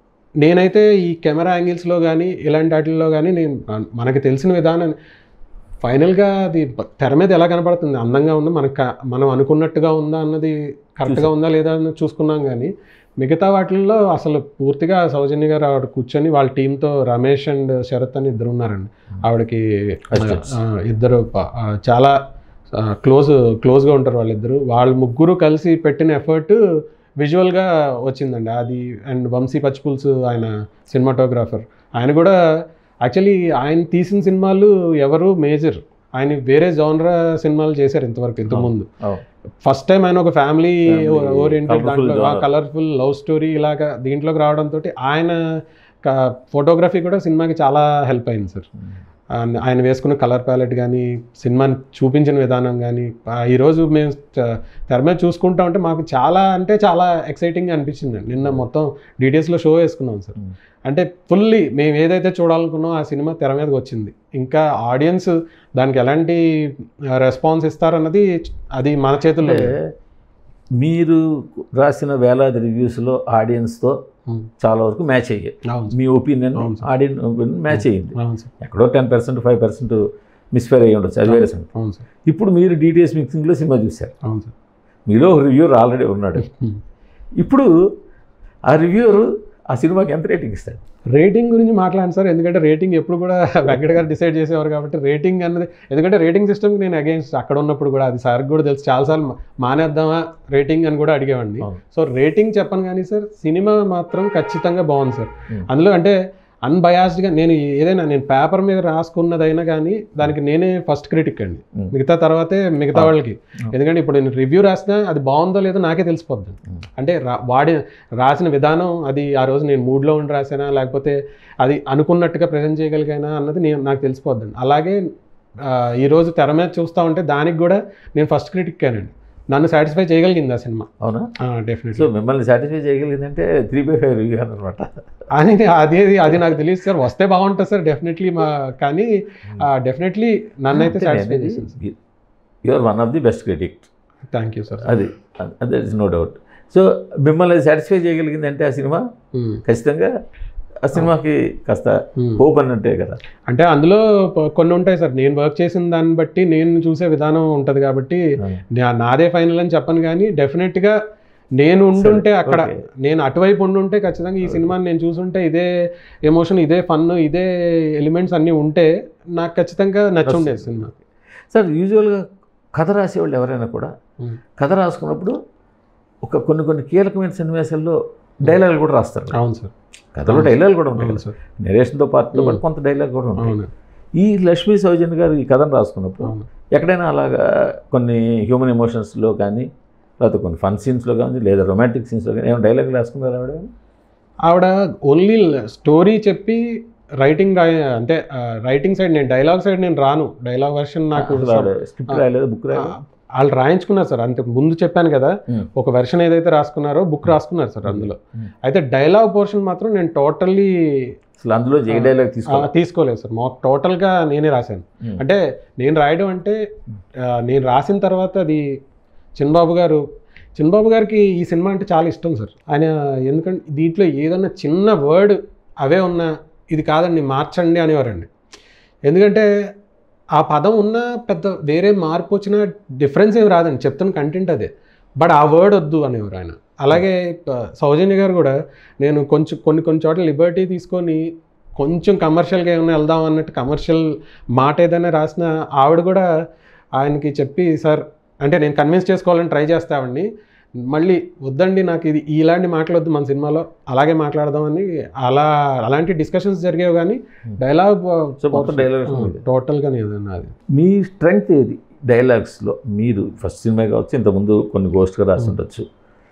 నేనైతే ఈ కెమెరా యాంగిల్స్లో కానీ ఇలాంటి వాటిల్లో కానీ నేను మనకి తెలిసిన విధానం ఫైనల్గా అది ప- తెర మీద ఎలా కనపడుతుంది అందంగా ఉందా మనకు క- మనం అనుకున్నట్టుగా ఉందా అన్నది కరెక్ట్గా ఉందా లేదా అని చూసుకున్నాం కానీ మిగతా వాటిల్లో అసలు పూర్తిగా సౌజన్య గారు ఆవిడ కూర్చొని వాళ్ళ టీంతో రమేష్ అండ్ శరత్ అని ఇద్దరు ఉన్నారండి ఆవిడకి Assistants. ఆ, ఇద్దరు ప- ఆ, చాలా క్లోజ్ క్లోజ్గా ఉంటారు వాళ్ళిద్దరు వాళ్ళ ముగ్గురు కలిసి పెట్టిన ఎఫర్ట్ విజువల్గా వచ్చిందండి అది అండ్ వంశీ పచ్చిపుల్స్ ఆయన సినిమాటోగ్రాఫర్ ఆయన కూడా యాక్చువల్లీ ఆయన తీసిన సినిమాలు ఎవరు మేజర్ ఆయన వేరే జోనరా సినిమాలు చేశారు ఇంతవరకు ఇంతకుముందు అవును. ఫస్ట్ టైం ఆయన ఒక ఫ్యామిలీ Family, ఓరియంటెడ్ colourful దాంట్లో genre. కలర్ఫుల్ లవ్ స్టోరీ ఇలాగా దీంట్లోకి రావడంతో ఆయన ఫోటోగ్రఫీ కూడా సినిమాకి చాలా హెల్ప్ అయింది సార్ ఆయన- ఆయన వేసుకున్న కలర్ ప్యాలెట్ కానీ సినిమాని చూపించిన విధానం కానీ ఈరోజు మేము తె- తెర మీద చూసుకుంటా ఉంటే మాకు చాలా అంటే చాలా ఎక్సైటింగ్గా అనిపించింది నిన్న మొత్తం డీటెయిల్స్లో షో వేసుకున్నాం సార్ Mm. అంటే ఫుల్లీ మేము ఏదైతే చూడాలనుకున్నామో ఆ సినిమా తెర మీదకి వచ్చింది ఇంకా ఆడియన్స్ దానికి ఎలాంటి రెస్పాన్స్ ఇస్తారన్నది అది మన చేతుల్లో అంటే లేదు. మీరు రాసిన వేలాది రివ్యూస్లో ఆడియన్స్తో Mm. చాలా వరకు మ్యాచ్ అయ్యాయి అవును మీ ఒపీనియన్ అవును సార్. ఆడియన్స్ ఒపీనియన్ మ్యాచ్ అయ్యింది అవును సార్ ఎక్కడో ten percent five percent misfire అయ్యి ఉండొచ్చు అది వేరే సంగతి అవును సార్ ఇప్పుడు మీరు డీటెయిల్స్ మిక్సింగ్లో సినిమా చూశారు అవును సార్ మీలో ఒక రివ్యూర్ ఆల్రెడీ ఉన్నాడు Mm. ఇప్పుడు ఆ రివ్యూర్ ఆ సినిమాకి ఎంత రేటింగ్ ఇస్తాడు రేటింగ్ గురించి మాట్లాడండి సార్ ఎందుకంటే రేటింగ్ ఎప్పుడు కూడా వెంకట గారు డిసైడ్ చేసేవారు కాబట్టి రేటింగ్ అన్నది ఎందుకంటే రేటింగ్ సిస్టమ్కి నేను అగేన్స్ట్ అక్కడ ఉన్నప్పుడు కూడా అది సార్కి కూడా తెలుసు చాలాసార్లు మా- మానేద్దామా రేటింగ్ అని కూడా అడిగేవాడిని అవును. సో రేటింగ్ చెప్పను కానీ సార్ సినిమా మాత్రం ఖచ్చితంగా బాగుంది సార్ Hmm. అందులో అంటే అన్బయాస్డ్గా నేను ఏదైనా నేను పేపర్ మీద రాసుకున్నదైనా కానీ దానికి నేనే ఫస్ట్ క్రిటిక్ అండి Hmm. మిగతా తర్వాతే మిగతా Ah. వాళ్ళకి Ah. ఎందుకంటే ఇప్పుడు నేను రివ్యూ రాసినా అది బాగుందో లేదో నాకే తెలిసిపోద్ది Hmm. అంటే రా- వాడి రాసిన విధానం అది ఆ రోజు నేను మూడ్లో ఉండి రాసానా లేకపోతే అది అనుకున్నట్టుగా ప్రజెంట్ చేయగలిగానా అన్నది నేను నాకు తెలిసిపోద్దండి అలాగే ఆ, ఈరోజు తెర మీద చూస్తూ ఉంటే దానికి కూడా నేను ఫస్ట్ క్రిటిక్ అండి నన్ను సాటిస్ఫై చేయగలిగింది ఆ సినిమా అవునా డెఫినెట్లీ సో మిమ్మల్ని సాటిస్ఫై చేయగలిగిందంటే త్రీ బై ఫైవ్ రివ్యూ అనమాట అని అది అది నాకు తెలియదు సార్ వస్తే బాగుంటుంది సార్ డెఫినెట్లీ మా కానీ డెఫినెట్లీ నన్ను అయితే సాటిస్ఫై చేసింది you are one of the best critic thank you sir అది that is no doubt so మిమ్మల్ని సాటిస్ఫై చేయగలిగింది అంటే ఆ సినిమా ఖచ్చితంగా ఆ సినిమాకి కాస్త హోప్ అన్నట్టే కదా అంటే అందులో ప- కొన్ని ఉంటాయి సార్ నేను వర్క్ చేసిన దాన్ని బట్టి నేను చూసే విధానం ఉంటుంది కాబట్టి నా- నాదే ఫైనల్ అని చెప్పను కానీ డెఫినెట్గా నేను ఉండుంటే సరే, అక్కడ okay. నేను అటువైపు ఉండుంటే ఖచ్చితంగా ఈ సినిమాని నేను చూసుంటే ఇదే ఎమోషన్ ఇదే ఫన్ ఇదే ఎలిమెంట్స్ అన్నీ ఉంటే నాకు ఖచ్చితంగా నచ్చుండేది సినిమా సార్ యూజువల్గా కథ రాసేవాళ్ళు ఎవరైనా కూడా కథ రాసుకున్నప్పుడు ఒక కొన్ని కొన్ని కీలకమైన సన్నివేశాల్లో డైలాగులు కూడా రాస్తారు అవును సార్ కథలో డైలాగులు కూడా ఉంటాయి అవును కదా సార్ నెరేషన్తో పాటుతో పాటు Hmm. కొంత డైలాగ్ కూడా ఉంటాయి అవును ఈ లక్ష్మీ సౌజన్య గారు ఈ కథను రాసుకున్నప్పుడు అవును ఎక్కడైనా అలాగా కొన్ని హ్యూమన్ ఎమోషన్స్లో కానీ లేకపోతే కొన్ని ఫన్ సీన్స్లో కానీ లేదా రొమాంటిక్ సీన్స్లో కానీ ఏమైనా డైలాగ్ రాసుకున్నారు ఆవిడ ఆవిడ ఓన్లీ స్టోరీ చెప్పి రైటింగ్ రాయ అంటే రైటింగ్ సైడ్ నేను డైలాగ్ సైడ్ నేను రాను డైలాగ్ వర్షన్ నాకు స్క్రిప్ట్ రాయలేదు బుక్ ఆ, రాయలేదు వాళ్ళు రాయించుకున్నారు సార్ అంతే ముందు చెప్పాను కదా Hmm. ఒక వెర్షన్ ఏదైతే రాసుకున్నారో బుక్ రాసుకున్నారు సార్ అందులో Hmm. అయితే డైలాగ్ పోర్షన్ మాత్రం నేను టోటల్లీ అసలు అందులో ఏ డైలాగ్ తీసుకోవాలి తీసుకోలేదు సార్ మా టోటల్గా నేనే రాశాను Hmm. అంటే నేను రాయడం అంటే ఆ, నేను రాసిన తర్వాత అది చిన్నబాబు గారు చిన్నబాబు గారికి ఈ సినిమా అంటే చాలా ఇష్టం సార్ ఆయన ఎందుకంటే దీంట్లో ఏదన్నా చిన్న వర్డ్ అవే ఉన్నా ఇది కాదండి మార్చండి అనేవారండి ఎందుకంటే ఆ పదం ఉన్న పెద్ద వేరే మార్పు వచ్చినా డిఫరెన్స్ ఏమి రాదండి చెప్తున్న కంటెంట్ అదే బట్ ఆ వర్డ్ వద్దు అనేవారు ఆయన అలాగే ఆ, సౌజన్య గారు కూడా నేను కొంచెం కొన్ని కొన్ని చోట్ల లిబర్టీ తీసుకొని కొంచెం కమర్షియల్గా ఏమైనా వెళ్దాం అన్నట్టు కమర్షియల్ మాట ఏదైనా రాసిన ఆవిడ కూడా ఆయనకి చెప్పి సార్ అంటే నేను కన్విన్స్ చేసుకోవాలని ట్రై చేస్తామండి మళ్ళీ వద్దండి నాకు ఇది ఇలాంటి మాటలు వద్దు మన సినిమాలో అలాగే మాట్లాడదామని అలా అలాంటి డిస్కషన్స్ జరిగేవి కానీ డైలాగ్ సో మొత్తం dialogues మీదే. టోటల్గా ఏదన్నా అది మీ స్ట్రెంగ్త్ ఏది డైలాగ్స్లో మీరు ఫస్ట్ సినిమా కావచ్చు ఇంతకుముందు కొన్ని గోస్ట్గా రాసి ఉండొచ్చు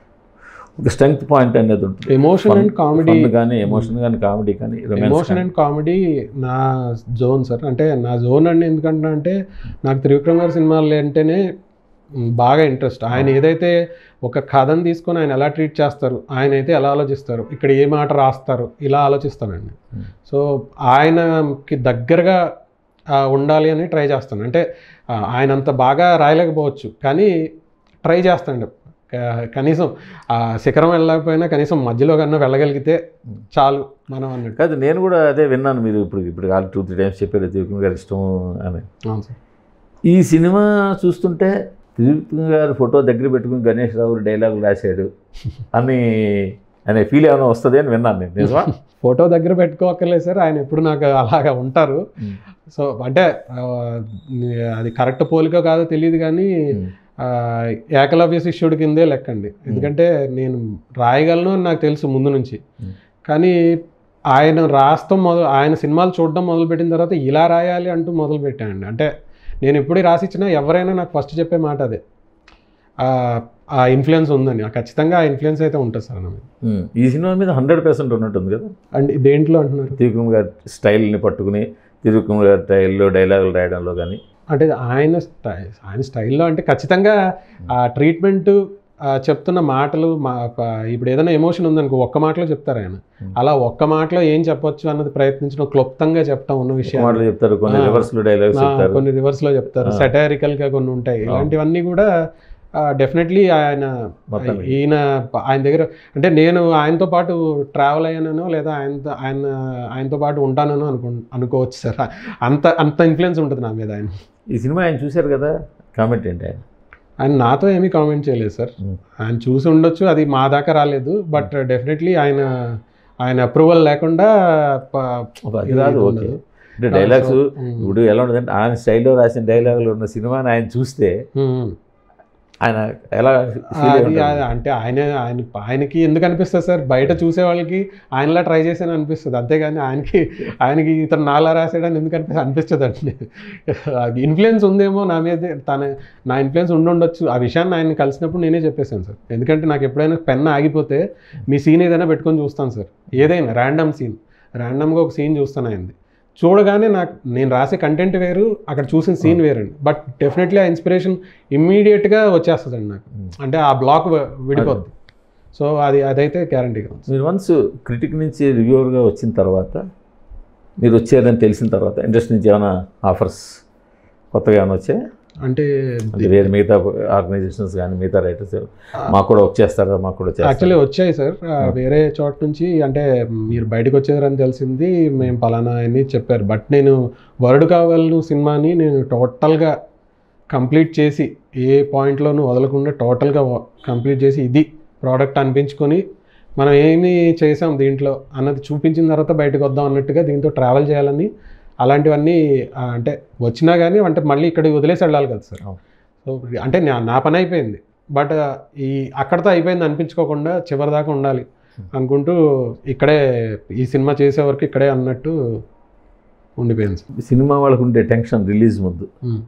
ఒక స్ట్రెంగ్త్ పాయింట్ అనేది ఉంటుంది ఎమోషన్ అండ్ కామెడీ కానీ ఎమోషన్ కానీ కామెడీ కానీ రొమాన్స్ ఎమోషన్ అండ్ కామెడీ నా జోన్ సార్ అంటే నా జోన్ అండి ఎందుకంటే అంటే నాకు త్రివిక్రమ్ గారి సినిమాలు అంటేనే మ్, బాగా ఇంట్రెస్ట్ ఆయన ఏదైతే ఒక కథను తీసుకొని ఆయన ఎలా ట్రీట్ చేస్తారు ఆయన అయితే ఎలా ఆలోచిస్తారు ఇక్కడ ఏ మాట రాస్తారు ఇలా ఆలోచిస్తానండి Hmm. సో ఆయనకి దగ్గరగా ఆ, ఉండాలి అని ట్రై చేస్తాను అంటే ఆ, ఆయన అంత బాగా రాయలేకపోవచ్చు కానీ ట్రై చేస్తాను క- కనీసం ఆ శిఖరం వెళ్ళకపోయినా కనీసం మధ్యలో కన్నా వెళ్ళగలిగితే చాలు మనం అన్నట్టు కాదు నేను కూడా అదే విన్నాను మీరు ఇప్పుడు ఇప్పుడు కాదు టూ త్రీ టైమ్స్ చెప్పారు త్రివిక్రమ్ గారి ఇష్టం అని అవును సార్ ఈ సినిమా చూస్తుంటే త్రివిక్రమ్ గారి ఫోటో దగ్గర పెట్టుకుని గణేష్ రావు డైలాగులు రాశాడు అని అనే ఫీల్ ఏమైనా వస్తుంది అని విన్నాను నేను నిజమా ఫోటో దగ్గర పెట్టుకోకర్లేదు సార్ ఆయన ఎప్పుడు నాకు అలాగా ఉంటారు సో అంటే ఆ, అది కరెక్ట్ పోలిక కాదో తెలియదు కానీ ఆ, ఏకలవ్య శిష్యుడి కిందే లెక్కండి ఎందుకంటే నేను రాయగలను అని నాకు తెలుసు ముందు నుంచి Hmm. కానీ ఆయన రాస్తాం మొదలు ఆయన సినిమాలు చూడడం మొదలుపెట్టిన తర్వాత ఇలా రాయాలి అంటూ మొదలు పెట్టానండి అంటే నేను ఎప్పుడు రాసిచ్చినా ఎవరైనా నాకు ఫస్ట్ చెప్పే మాట అదే ఆ, ఆ ఇన్ఫ్లుయెన్స్ ఉందని ఆ ఖచ్చితంగా ఆ ఇన్ఫ్లుయెన్స్ అయితే ఉంటుంది సార్ నా మీద ఉమ్. ఈ సినిమా మీద హండ్రెడ్ పర్సెంట్ ఉన్నట్టుంది కదా అండ్ దేంట్లో అంటున్నారు త్రివిక్రమ్ గారి స్టైల్ని పట్టుకుని త్రివిక్రమ్ గారి స్టైల్లో డైలాగులు రాయడంలో కానీ అంటే ఆయన స్టై ఆయన స్టైల్లో అంటే ఖచ్చితంగా ఆ ట్రీట్మెంట్ చెప్తున్న మాటలు మా ప- ఇప్పుడు ఏదైనా ఎమోషన్ ఉందనుకో ఒక్క మాటలో చెప్తారు ఆయన Hmm. అలా ఒక్క మాటలో ఏం చెప్పొచ్చు అన్నది ప్రయత్నించడం క్లుప్తంగా చెప్పడం ఉన్న విషయాలు మాటలు చెప్తారు కొన్ని ఆ. రివర్స్లో డైలాగ్స్ ఆ, చెప్తారు కొన్ని రివర్స్ లో చెప్తారు ఆ. సెటారికల్ గా కొన్ని ఉంటాయి ఇలాంటివన్నీ కూడా డెఫినెట్లీ ఆయన మొత్తం ఈయన ఆయన దగ్గర అంటే నేను ఆయనతో పాటు ట్రావెల్ అయ్యానో లేదా ఆయనతో ఆయన ఆయనతో పాటు ఉంటానో అనుకో అనుకోవచ్చు సార్ అంత అంత ఇన్ఫ్లుయెన్స్ ఉంటుంది నా మీద ఆయన ఈ సినిమా ఆయన చూశారు కదా కామెంట్ ఏంటి ఆయన ఆయన నాతో ఏమీ కామెంట్ చేయలేదు సార్ Hmm. ఆయన చూసి ఉండొచ్చు అది మా దాకా రాలేదు బట్ డెఫినెట్లీ ఆయన ఆయన అప్రూవల్ లేకుండా ప- అది ఇది రాదు ఓకే ఉండదు. అంటే డైలాగ్స్ So, hmm. ఇప్పుడు ఎలా ఉంటుందంటే ఆయన స్టైల్లో రాసిన డైలాగులు ఉన్న సినిమాని ఆయన చూస్తే Hmm. ఆయన ఎలా feel అయి అది ఉంటారు? అది అంటే ఆయన ఆయన ఆయనకి ఎందుకు అనిపిస్తుంది సార్ బయట చూసే వాళ్ళకి ఆయనలా ట్రై చేసాను అనిపిస్తుంది అంతేగాని ఆయనకి ఆయనకి ఇతను నాలా రాసాడని ఎందుకు అనిపిస్తుంది అనిపిస్తుంది అండి అది ఇన్ఫ్లుయెన్స్ ఉందేమో నా మీద తన నా ఇన్ఫ్లుయెన్స్ ఉండుండొచ్చు ఆ విషయాన్ని ఆయన కలిసినప్పుడు నేనే చెప్పేశాను సార్ ఎందుకంటే నాకు ఎప్పుడైనా పెన్ ఆగిపోతే మీ సీన్ ఏదైనా పెట్టుకొని చూస్తాను సార్ ఏదైనా ర్యాండమ్ సీన్ ర్యాండమ్గా ఒక సీన్ చూస్తాను అయింది చూడగానే నాకు నేను రాసే కంటెంట్ వేరు అక్కడ చూసిన సీన్ వేరండి బట్ డెఫినెట్లీ ఆ ఇన్స్పిరేషన్ ఇమ్మీడియట్గా వచ్చేస్తుందండి నాకు Hmm. అంటే ఆ బ్లాక్ విడిపోద్ది సో అది అదైతే గ్యారంటీగా ఉంది మీరు వన్స్ క్రిటిక్ నుంచి రివ్యూవర్గా వచ్చిన తర్వాత మీరు వచ్చారని తెలిసిన తర్వాత ఇండస్ట్రీ నుంచి ఏమైనా ఆఫర్స్ కొత్తగా ఏమైనా వచ్చాయి అంటే అంటే వేరే మిగతా ఆర్గనైజేషన్స్ కానీ మిగతా రైటర్స్ మాకు కూడా వచ్చేస్తారా మాకు కూడా యాక్చువల్లీ చేస్తారు వచ్చాయి సార్ ఆ, వేరే చోట నుంచి అంటే మీరు బయటకు వచ్చారని తెలిసింది మేము పలానా అని చెప్పారు బట్ నేను వరడు కావాలను సినిమాని నేను టోటల్గా కంప్లీట్ చేసి ఏ పాయింట్లోనూ వదలకుండా టోటల్గా కంప్లీట్ చేసి ఇది ప్రోడక్ట్ అనిపించుకొని మనం ఏమి చేసాం దీంట్లో అన్నది చూపించిన తర్వాత బయటకు వద్దాం అన్నట్టుగా దీంతో ట్రావెల్ చేయాలని అలాంటివన్నీ ఆ, అంటే వచ్చినా కానీ అంటే మళ్ళీ ఇక్కడికి వదిలేసి వెళ్ళాలి కదా సార్ అవును. సో అంటే నా నా పని అయిపోయింది బట్ ఈ అక్కడితో అయిపోయింది అనిపించుకోకుండా చివరి దాకా ఉండాలి అనుకుంటూ ఇక్కడే ఈ సినిమా చేసే వరకు ఇక్కడే అన్నట్టు ఉండిపోయింది సార్ సినిమా వాళ్ళకు ఉండే టెన్షన్ రిలీజ్ ముందు ఉమ్,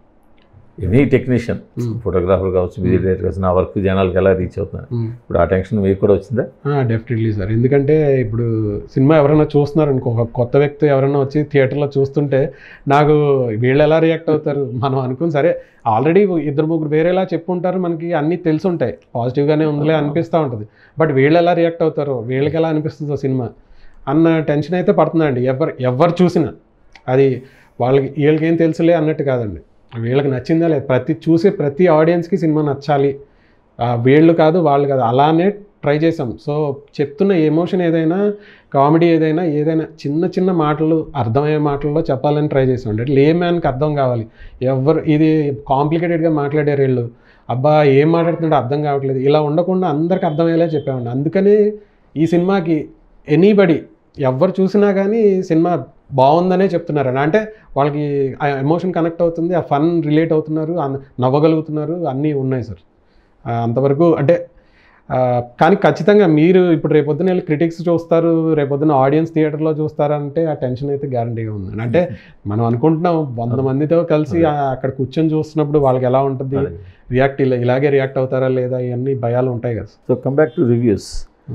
ఎనీ టెక్నీషియన్ ఉమ్, ఫోటోగ్రాఫర్ కావచ్చు మ్యూజిక్ డైరెక్టర్ కావచ్చు నా వర్క్ జనాలకు ఎలా రీచ్ అవుతున్నారు ఉమ్. ఇప్పుడు ఆ టెన్షన్ మీకు కూడా వచ్చిందా డెఫినెట్లీ సార్ ఎందుకంటే ఇప్పుడు సినిమా ఎవరైనా చూస్తున్నారు అనుకో ఒక కొత్త వ్యక్తి ఎవరైనా వచ్చి థియేటర్లో చూస్తుంటే నాకు వీళ్ళు ఎలా రియాక్ట్ అవుతారు మనం అనుకుని సరే ఆల్రెడీ ఇద్దరు ముగ్గురు వేరేలా చెప్పుంటారు మనకి అన్నీ తెలుసుంటాయి పాజిటివ్గానే ఉందిలే అనిపిస్తూ ఉంటుంది బట్ వీళ్ళు ఎలా రియాక్ట్ అవుతారో వీళ్ళకి ఎలా అనిపిస్తుందో సినిమా అన్న టెన్షన్ అయితే పడుతుందండి ఎవరు ఎవరు చూసినా అది వాళ్ళకి వీళ్ళకి ఏం తెలుసులే అన్నట్టు కాదండి వీళ్ళకి నచ్చిందా లేదు ప్రతి చూసే ప్రతి ఆడియన్స్కి సినిమా నచ్చాలి ఆ, వీళ్ళు కాదు వాళ్ళు కాదు అలానే ట్రై చేసాం సో చెప్తున్న ఎమోషన్ ఏదైనా కామెడీ ఏదైనా ఏదైనా చిన్న చిన్న మాటలు అర్థమయ్యే మాటల్లో చెప్పాలని ట్రై చేసాం అంటే లే మ్యాన్కి అర్థం కావాలి ఎవరు ఇది కాంప్లికేటెడ్గా మాట్లాడారు వీళ్ళు అబ్బా ఏం మాట్లాడుతున్నాడో అర్థం కావట్లేదు ఇలా ఉండకుండా అందరికి అర్థమయ్యేలా చెప్పామండి అందుకనే ఈ సినిమాకి ఎనీబడి ఎవరు చూసినా కానీ సినిమా బాగుందనే చెప్తున్నారు అంటే వాళ్ళకి ఆ ఎమోషన్ కనెక్ట్ అవుతుంది ఆ ఫన్ రిలేట్ అవుతున్నారు అన్- నవ్వగలుగుతున్నారు అన్నీ ఉన్నాయి సార్ ఆ, అంతవరకు అంటే ఆ, కానీ ఖచ్చితంగా మీరు ఇప్పుడు రేపొద్దున వెళ్ళి క్రిటిక్స్ చూస్తారు రేపొద్దున ఆడియన్స్ థియేటర్లో చూస్తారంటే ఆ టెన్షన్ అయితే గ్యారంటీగా ఉంది అంటే మనం అనుకుంటున్నాం వంద మందితో కలిసి ఆ, అక్కడ కూర్చొని చూస్తున్నప్పుడు వాళ్ళకి ఎలా ఉంటుంది రియాక్ట్ ఇలా ఇలాగే రియాక్ట్ అవుతారా లేదా ఇవన్నీ భయాలు ఉంటాయి కదా so come back to reviews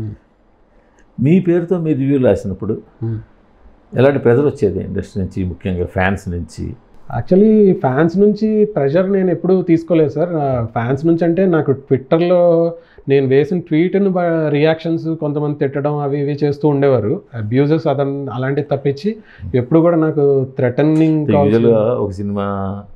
మీ పేరుతో మీ రివ్యూ రాసినప్పుడు Hmm. ఎలాంటి ప్రెజర్ వచ్చేది ఇండస్ట్రీ నుంచి ముఖ్యంగా ఫ్యాన్స్ నుంచి యాక్చువల్లీ ఫ్యాన్స్ నుంచి ప్రెషర్ నేను ఎప్పుడూ తీసుకోలేదు సార్ ఫ్యాన్స్ నుంచి అంటే నాకు ట్విట్టర్లో నేను వేసిన ట్వీట్ను రియాక్షన్స్ కొంతమంది తిట్టడం అవి ఇవి చేస్తూ ఉండేవారు అబ్యూజెస్ అదన్ అలాంటివి తప్పించి ఎప్పుడు కూడా నాకు థ్రెటనింగ్ యూజువల్గా ఒక సినిమా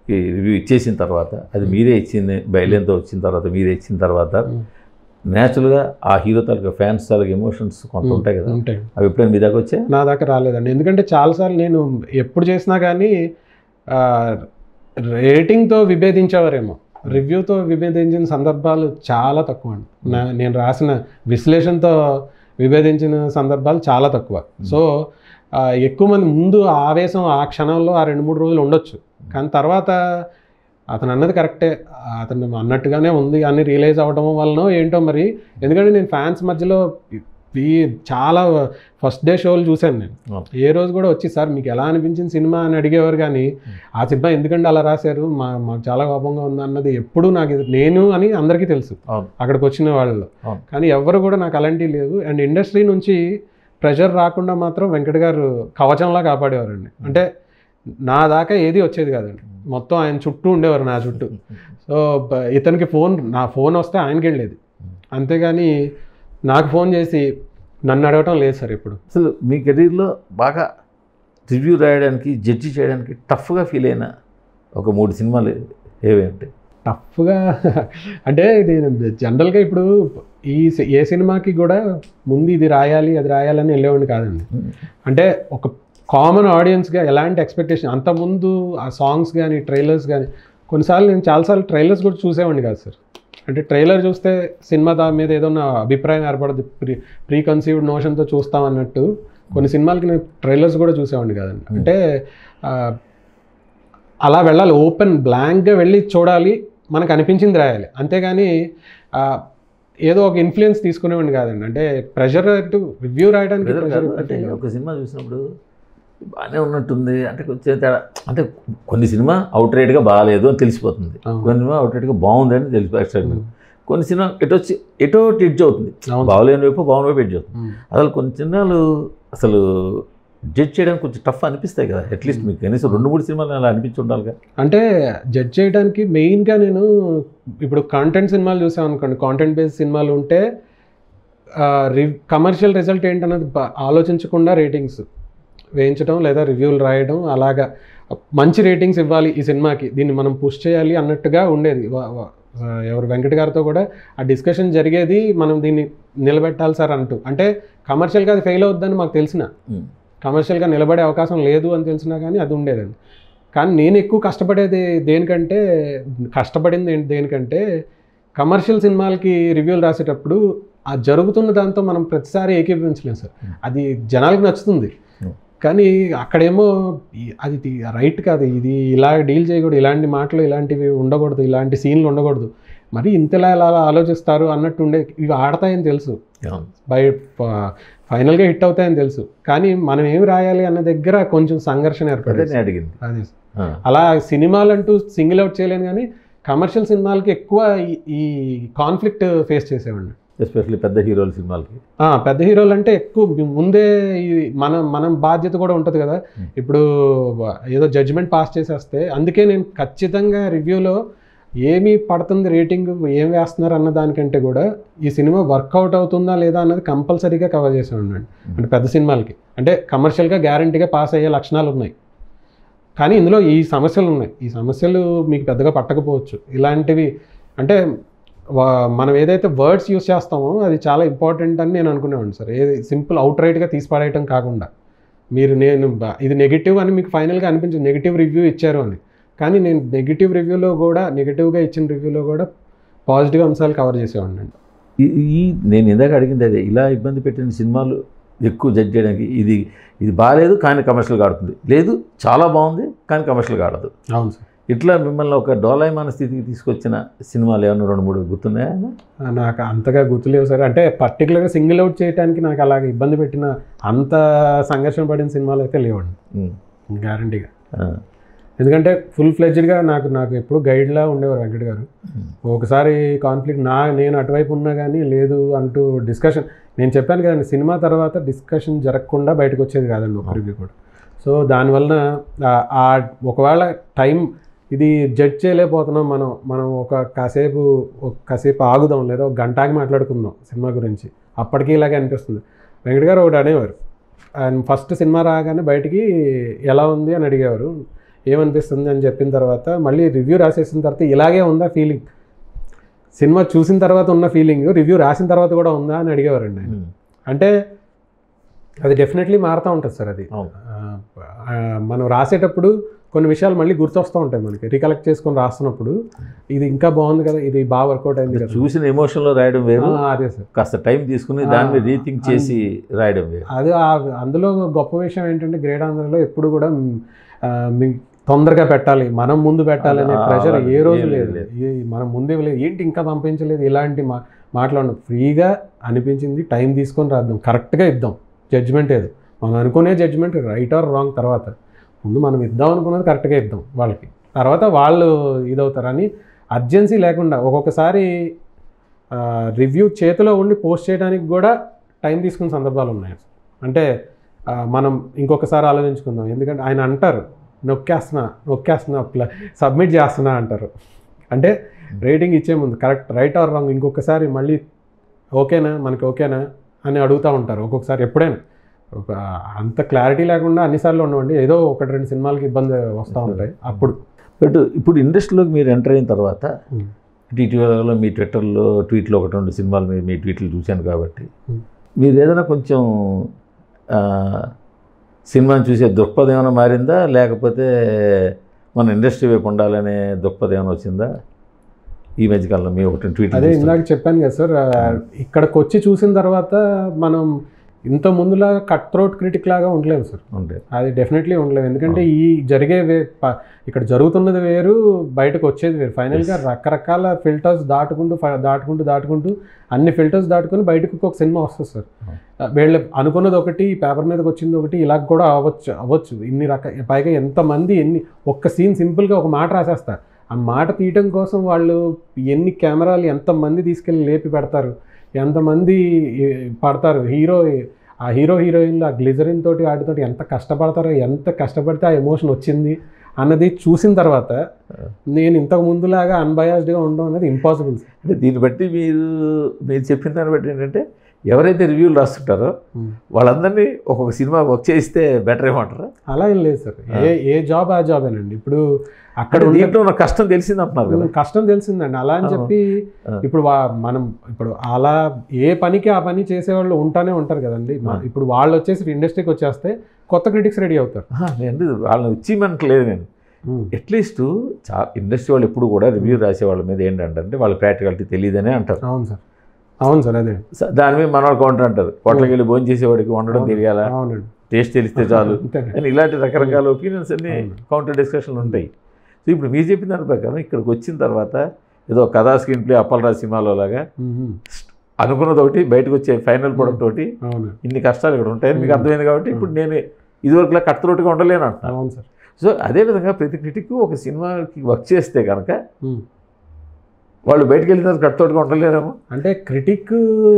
రివ్యూ ఇచ్చేసిన తర్వాత అది మీరే ఇచ్చింది బయలుతో వచ్చిన తర్వాత మీరే ఇచ్చిన తర్వాత Hmm. న్యాచురల్గా ఆ హీరో తాలూకా ఫ్యాన్స్ తాలూకా ఎమోషన్స్ కొంత ఉంటాయి కదా ఉంటాయి అవి ఎప్పుడైనా మీ దాకా వచ్చా నా దాకా రాలేదండి ఎందుకంటే చాలాసార్లు నేను ఎప్పుడు చేసినా కానీ ఆ, రేటింగ్తో విభేదించేవారేమో రివ్యూతో విభేదించిన సందర్భాలు చాలా తక్కువ అండి నా నేను రాసిన విశ్లేషణతో విభేదించిన సందర్భాలు చాలా తక్కువ సో ఆ, ఎక్కువ మంది ముందు ఆ ఆవేశం ఆ క్షణంలో ఆ రెండు మూడు రోజులు ఉండొచ్చు కానీ తర్వాత అతను అన్నది కరెక్టే అతను అన్నట్టుగానే ఉంది అని రియలైజ్ అవ్వడం వలన ఏంటో మరి ఎందుకంటే నేను ఫ్యాన్స్ మధ్యలో ఈ చాలా ఫస్ట్ డే షోలు చూశాను నేను అవును. ఏ రోజు కూడా వచ్చి సార్ మీకు ఎలా అనిపించింది సినిమా అని అడిగేవారు కానీ ఆ సినిమా ఎందుకంటే అలా రాశారు మా మాకు చాలా కోపంగా ఉంది అన్నది ఎప్పుడూ నాకు ఇది- నేను అని అందరికీ తెలుసు అవును అక్కడికి వచ్చిన వాళ్ళలో అవును. కానీ ఎవ్వరు కూడా నాకు అలాంటివి లేదు అండ్ ఇండస్ట్రీ నుంచి ప్రెషర్ రాకుండా మాత్రం వెంకట్ గారు కవచంలా కాపాడేవారండి అంటే నా దాకా ఏది వచ్చేది కాదండి మొత్తం ఆయన చుట్టూ ఉండేవారు నా చుట్టూ సో బ- ఇతనికి ఫోన్ నా ఫోన్ వస్తే ఆయనకి వెళ్ళేది అంతేగాని నాకు ఫోన్ చేసి నన్ను అడగటం లేదు సార్ ఇప్పుడు అసలు మీ కెరీర్లో బాగా రివ్యూ రాయడానికి జడ్జి చేయడానికి టఫ్గా ఫీల్ అయిన ఒక మూడు సినిమాలు ఏవి ఉంటాయి టఫ్గా అంటే నేను జనరల్గా ఇప్పుడు ఈ సి- ఏ సినిమాకి కూడా ముందు ఇది రాయాలి అది రాయాలని వెళ్ళేవాడిని కాదండి అంటే ఒక కామన్ ఆడియన్స్గా ఎలాంటి ఎక్స్పెక్టేషన్ అంతకుముందు ఆ సాంగ్స్ కానీ ట్రైలర్స్ కానీ కొన్నిసార్లు నేను చాలాసార్లు ట్రైలర్స్ కూడా చూసేవాడిని కాదు సార్ అంటే ట్రైలర్ చూస్తే సినిమా దాని మీద ఏదైనా అభిప్రాయం ఏర్పడదు ప్రీ ప్రీ కన్సీవ్డ్ నోషన్తో చూస్తాం అన్నట్టు కొన్ని సినిమాలకి నేను ట్రైలర్స్ కూడా చూసేవాడిని కాదండి అంటే ఆ, అలా వెళ్ళాలి ఓపెన్ బ్లాంక్గా వెళ్ళి చూడాలి మనకు అనిపించింది రాయాలి అంతేగాని ఆ, ఏదో ఒక ఇన్ఫ్లుయెన్స్ తీసుకునేవాడిని కాదండి అంటే ప్రెషర్ రివ్యూ రాయడానికి Brother pressure కాదు, అంటే పెట్టేది. ఒక సినిమా చూసినప్పుడు బాగానే ఉన్నట్టుంది అంటే కొంచెం తేడా అంటే కొన్ని సినిమా అవుట్ రైట్గా బాగాలేదు అని తెలిసిపోతుంది అవును. కొన్ని సినిమా అవుట్ రైట్గా బాగుంది అని తెలిసిపోతుంది ఉమ్. కొన్ని సినిమా ఎటు వచ్చి ఎటో ఎడ్జ్ అవుతుంది అవును. బాగలేని వైపు బాగున్న వైపు ఎడ్జ్ అవుతుంది ఉమ్. అసలు కొన్ని సినిమాలు అసలు జడ్జ్ చేయడానికి కొంచెం టఫ్ అనిపిస్తాయి కదా అట్లీస్ట్ మీకు కనీసం రెండు మూడు సినిమాలు అలా అనిపించి ఉండాలిగా అంటే జడ్జ్ చేయడానికి మెయిన్గా నేను ఇప్పుడు కాంటెంట్ సినిమాలు చూసాం అనుకోండి కాంటెంట్ బేస్డ్ సినిమాలు ఉంటే రివ్ కమర్షియల్ రిజల్ట్ ఏంటన్నది బ- ఆలోచించకుండా రేటింగ్స్ వేయించడం లేదా రివ్యూలు రాయడం అలాగా మంచి రేటింగ్స్ ఇవ్వాలి ఈ సినిమాకి దీన్ని మనం పుష్ చేయాలి అన్నట్టుగా ఉండేది వ- వ- ఆ, ఎవరు వెంకట్ గారితో కూడా ఆ డిస్కషన్ జరిగేది మనం దీన్ని నిలబెట్టాలి సార్ అంటూ అంటే కమర్షియల్గా అది ఫెయిల్ అవుద్దని మాకు తెలిసిన ఉమ్. కమర్షియల్గా నిలబడే అవకాశం లేదు అని తెలిసినా కానీ అది ఉండేదండి కానీ నేను ఎక్కువ కష్టపడేది దేనికంటే కష్టపడింది ఏంటి దేనికంటే కమర్షియల్ సినిమాలకి రివ్యూలు రాసేటప్పుడు ఆ జరుగుతున్న దాంతో మనం ప్రతిసారి ఏకీభవించలేం సార్ అది జనాలకు నచ్చుతుంది Hmm. కానీ అక్కడేమో ఈ- అది తి- రైట్ కాదు ఇది ఇలా డీల్ చేయకూడదు ఇలాంటి మాటలు ఇలాంటివి ఉండకూడదు ఇలాంటి సీన్లు ఉండకూడదు మరి ఇంతలా ఇలా అలా ఆలోచిస్తారు అన్నట్టు ఉండే ఇవి ఆడతాయని తెలుసు అవును. బై ఫ- ఫైనల్గా హిట్ అవుతాయని తెలుసు కానీ మనం ఏమి రాయాలి అన్న దగ్గర కొంచెం సంఘర్షణ అదే ఏర్పడేది నేను అడిగింది అదే ఆ. అలా సినిమాలు అంటూ సింగిల్ అవుట్ చేయలేను కానీ కమర్షియల్ సినిమాలకి ఎక్కువ ఈ- ఈ కాన్ఫ్లిక్ట్ ఫేస్ చేసేవాడిని ఎస్పెషల్లీ పెద్ద హీరోల సినిమాలకి ఆ, పెద్ద హీరోలు అంటే ఎక్కువ ముందే ఈ మన మనం బాధ్యత కూడా ఉంటుంది కదా Hmm. ఇప్పుడు ఏదో జడ్జిమెంట్ పాస్ చేసేస్తే అందుకే నేను ఖచ్చితంగా రివ్యూలో ఏమి పడుతుంది రేటింగ్ ఏం వేస్తున్నారు అన్న దానికంటే కూడా ఈ సినిమా వర్కౌట్ అవుతుందా లేదా అన్నది కంపల్సరీగా కవర్ చేసి ఉండండి అంటే పెద్ద సినిమాలకి అంటే కమర్షియల్గా గ్యారంటీగా పాస్ అయ్యే లక్షణాలు ఉన్నాయి కానీ ఇందులో ఈ సమస్యలు ఉన్నాయి ఈ సమస్యలు మీకు పెద్దగా పట్టకపోవచ్చు ఇలాంటివి అంటే వా- మనం ఏదైతే వర్డ్స్ యూస్ చేస్తామో అది చాలా ఇంపార్టెంట్ అని నేను అనుకునేవాడిని సార్ ఏది సింపుల్ అవుట్ రైట్గా తీసి పడేయటం కాకుండా మీరు నేను బ- ఇది నెగిటివ్ అని మీకు ఫైనల్గా అనిపించింది నెగిటివ్ రివ్యూ ఇచ్చారు అని కానీ నేను నెగిటివ్ రివ్యూలో కూడా నెగిటివ్గా ఇచ్చిన రివ్యూలో కూడా పాజిటివ్ అంశాలు కవర్ చేసేవాడిని అండి ఈ- ఈ నేను ఇందాక అడిగింది అదే ఇలా ఇబ్బంది పెట్టిన సినిమాలు ఎక్కువ జడ్జ్ చేయడానికి ఇది ఇది బాగాలేదు కానీ కమర్షియల్గా ఆడుతుంది లేదు చాలా బాగుంది కానీ కమర్షియల్గా ఆడదు అవును సార్ ఇట్లా మిమ్మల్ని ఒక డోలాయమాన స్థితికి తీసుకొచ్చిన సినిమాలు ఏమన్నా రెండు మూడు గుర్తున్నాయా ఆ, నాకు అంతగా గుర్తులేవు సార్ అంటే పర్టికులర్గా సింగిల్ అవుట్ చేయడానికి నాకు అలాగ ఇబ్బంది పెట్టిన అంత సంఘర్షణ పడిన సినిమాలు అయితే లేవండి ఉమ్. గ్యారంటీగా ఆ. ఎందుకంటే ఫుల్ ఫ్లెడ్జ్డ్గా నాకు నాకు ఎప్పుడు గైడ్లా ఉండేవారు వెంకట్ గారు ఒకసారి కాన్ఫ్లిక్ట్ నా నేను అటువైపు ఉన్నా కానీ లేదు అంటూ డిస్కషన్ నేను చెప్పాను కదండి సినిమా తర్వాత డిస్కషన్ జరగకుండా బయటకు వచ్చేది కాదండి ఒక రివ్యూ కూడా సో దానివలన ఆ- ఆ ఒకవేళ టైం ఇది జడ్జ్ చేయలేకపోతున్నాం మనం మనం ఒక కాసేపు ఒక కాసేపు ఆగుదాం లేదా ఒక గంట ఆగి మాట్లాడుకుందాం సినిమా గురించి అప్పటికి ఇలాగే అనిపిస్తుంది వెంకట్ గారు ఒకటి అనేవారు ఆయన ఫస్ట్ సినిమా రాగానే బయటికి ఎలా ఉంది అని అడిగేవారు ఏమనిపిస్తుంది అని చెప్పిన తర్వాత మళ్ళీ రివ్యూ రాసేసిన తర్వాత ఇలాగే ఉందా ఫీలింగ్ సినిమా చూసిన తర్వాత ఉన్న ఫీలింగ్ రివ్యూ రాసిన తర్వాత కూడా ఉందా అని అడిగేవారండి ఆయన ఉమ్. అంటే అది డెఫినెట్లీ మారుతూ ఉంటుంది సార్ అది అవును. ఆ, ఆ, మనం రాసేటప్పుడు కొన్ని విషయాలు మళ్ళీ గుర్తొస్తూ ఉంటాయి మనకి రికలెక్ట్ చేసుకొని రాస్తున్నప్పుడు ఇది ఇంకా బాగుంది కదా ఇది బాగా వర్కౌట్ అయింది కదా చూసిన ఎమోషన్లో రాయడం వేరు ఆ, అదే సార్ కాస్త టైం తీసుకుని దాన్ని రీథింక్ చేసి రాయడం వేరు అది ఆ- అందులో గొప్ప విషయం ఏంటంటే గ్రేట్ ఆంధ్రలో ఎప్పుడు కూడా మ్, ఆ, మీ తొందరగా పెట్టాలి మనం ముందు పెట్టాలి అనే ఆ, ప్రెషర్ అలాగే ఏ రోజు ఏం లేదు లేదు. ఏ- మనం ముందే లేదు ఏంటి ఇంకా పంపించలేదు ఇలాంటి మా మాట్లాడడం ఫ్రీగా అనిపించింది టైం తీసుకొని రాద్దాం కరెక్ట్గా ఇద్దాం జడ్జ్మెంట్ ఏది మనం అనుకునే జడ్జ్మెంట్ రైట్ ఆర్ రాంగ్ తర్వాత ముందు మనం ఇద్దాం అనుకున్నది కరెక్ట్గా ఇద్దాం వాళ్ళకి తర్వాత వాళ్ళు ఇదవుతారని అర్జెన్సీ లేకుండా ఒక్కొక్కసారి రివ్యూ చేతిలో ఉండి పోస్ట్ చేయడానికి కూడా టైం తీసుకున్న సందర్భాలు ఉన్నాయి అంటే ఆ, మనం ఇంకొకసారి ఆలోచించుకుందాం ఎందుకంటే ఆయన అంటారు నొక్కేస్తున్నా నొక్కేస్తున్నా ప్ల- సబ్మిట్ చేస్తున్నా అంటారు అంటే రేటింగ్ ఇచ్చే ముందు కరెక్ట్ రైట్ ఆర్ రాంగ్ ఇంకొకసారి మళ్ళీ ఓకేనా మనకి ఓకేనా అని అడుగుతూ ఉంటారు ఒక్కొక్కసారి ఎప్పుడైనా ఒక అంత క్లారిటీ లేకుండా అన్నిసార్లు ఉండవండి ఏదో ఒకటి రెండు సినిమాలకి ఇబ్బంది వస్తూ ఉంటాయి అప్పుడు బట్ ఇప్పుడు ఇండస్ట్రీలోకి మీరు ఎంటర్ అయిన తర్వాత Hmm. ఇటు ఇటీవలలో మీ ట్విట్టర్లో ట్వీట్లో ఒకటి రెండు సినిమాలు మీ మీ ట్వీట్లు చూశాను కాబట్టి Hmm. మీరు ఏదైనా కొంచెం ఆ, సినిమాని చూసే దృక్పథం ఏమైనా మారిందా లేకపోతే మన ఇండస్ట్రీ వైపు ఉండాలనే దృక్పథం ఏమైనా వచ్చిందా ఈ మధ్యకాలంలో మీ ఒకటి ట్వీట్ అదే ఇందాక చెప్పాను కదా సార్ ఆ, ఇక్కడికి వచ్చి చూసిన తర్వాత మనం ఇంత ముందులాగా కట్ త్రోట్ క్రిటిక్ లాగా ఉండలేము సార్ ఉంటాయి అది డెఫినెట్లీ ఉండలేము ఎందుకంటే ఈ జరిగే వే ప- ఇక్కడ జరుగుతున్నది వేరు బయటకు వచ్చేది వేరు ఫైనల్గా రకరకాల ఫిల్టర్స్ దాటుకుంటూ ఫ- దాటుకుంటూ దాటుకుంటూ అన్ని ఫిల్టర్స్ దాటుకుని బయటకు ఒక సినిమా వస్తుంది సార్ ఆ, వీళ్ళు అనుకున్నది ఒకటి పేపర్ మీదకి వచ్చింది ఒకటి ఇలా కూడా అవ్వచ్చు అవ్వచ్చు ఇన్ని రక పైగా ఎంతమంది ఎన్ని ఒక్క సీన్ సింపుల్గా ఒక మాట రాసేస్తారు ఆ మాట తీయటం కోసం వాళ్ళు ఎన్ని కెమెరాలు ఎంతమంది తీసుకెళ్ళి లేపి పెడతారు ఎంతమంది ఈ, పడతారు హీరో ఆ హీరో హీరోయిన్లు ఆ గ్లిజరిన్ తోటి వాటితోటి ఎంత కష్టపడతారో ఎంత కష్టపడితే ఆ ఎమోషన్ వచ్చింది అన్నది చూసిన తర్వాత నేను ఇంతకు ముందులాగా అన్బయాస్డ్గా ఉండడం అనేది ఇంపాసిబుల్ అంటే దీన్ని బట్టి మీరు మీరు చెప్పిన దాన్ని బట్టి ఏంటంటే ఎవరైతే రివ్యూలు రాస్తుంటారో వాళ్ళందరినీ ఒక్కొక్క సినిమా వర్క్ చేయిస్తే బెటర్ ఏమంటారా అలా ఏం లేదు సార్ ఏ ఏ జాబ్ ఆ జాబేనండి ఇప్పుడు అక్కడ అక్కడ ఉండే- దీంట్లో ఉన్న కష్టం తెలిసింది అంటున్నారు కదా కష్టం తెలిసిందండి అలా అని అవును. చెప్పి ఆ. ఇప్పుడు వా- మనం ఇప్పుడు అలా ఏ పనికి ఆ పని చేసేవాళ్ళు ఉంటానే ఉంటారు కదండి మ- ఆ. ఇప్పుడు వాళ్ళు వచ్చేసి ఇండస్ట్రీకి వచ్చేస్తే కొత్త క్రిటిక్స్ రెడీ అవుతారు ఆహా, నేను వాళ్ళని అచీవ్మెంట్ లేదు నేను అట్లీస్ట్ చా ఇండస్ట్రీ వాళ్ళు ఎప్పుడు కూడా రివ్యూ రాసే వాళ్ళ మీద ఏంటంటే వాళ్ళ ప్రాక్టికాలిటీ తెలియదనే అంటారు అవును సార్ అవును సార్ అదే స- దాని మీద మన వాళ్ళు కౌంటర్ అంటారు హోటల్కి వెళ్ళి భోజనం చేసేవాడికి వండడం అవును. తెలియాలా అవునండి టేస్ట్ తెలిస్తే చాలు అంతేనండి. అని ఇలాంటి రకరకాల ఒపీనియన్స్ అన్ని అవును. కౌంటర్ డిస్కషన్లు ఉంటాయి సో ఇప్పుడు మీరు చెప్పిన దాని ప్రకారం ఇక్కడికి వచ్చిన తర్వాత ఏదో కథా స్క్రీన్ ప్లే అప్పలరాజు సినిమాలో లాగా మ్మ్. అనుకున్నది ఒకటి బయటకు వచ్చే ఫైనల్ ప్రొడక్ట్ ఒకటి అవును ఇన్ని కష్టాలు ఇక్కడ ఉంటాయని మీకు Hmm. అర్థమైంది కాబట్టి ఇప్పుడు నేను ఇదివరకులా కట్టుతోటిగా ఉండలేను అంటున్నాను అవును సార్ సో అదేవిధంగా ప్రతి క్రిటిక్ ఒక సినిమాకి వర్క్ చేస్తే కనుక మ్మ్. వాళ్ళు బయటకు వెళ్ళిన తర్వాత కట్టుతోటిగా ఉండలేరేమో అంటే క్రిటిక్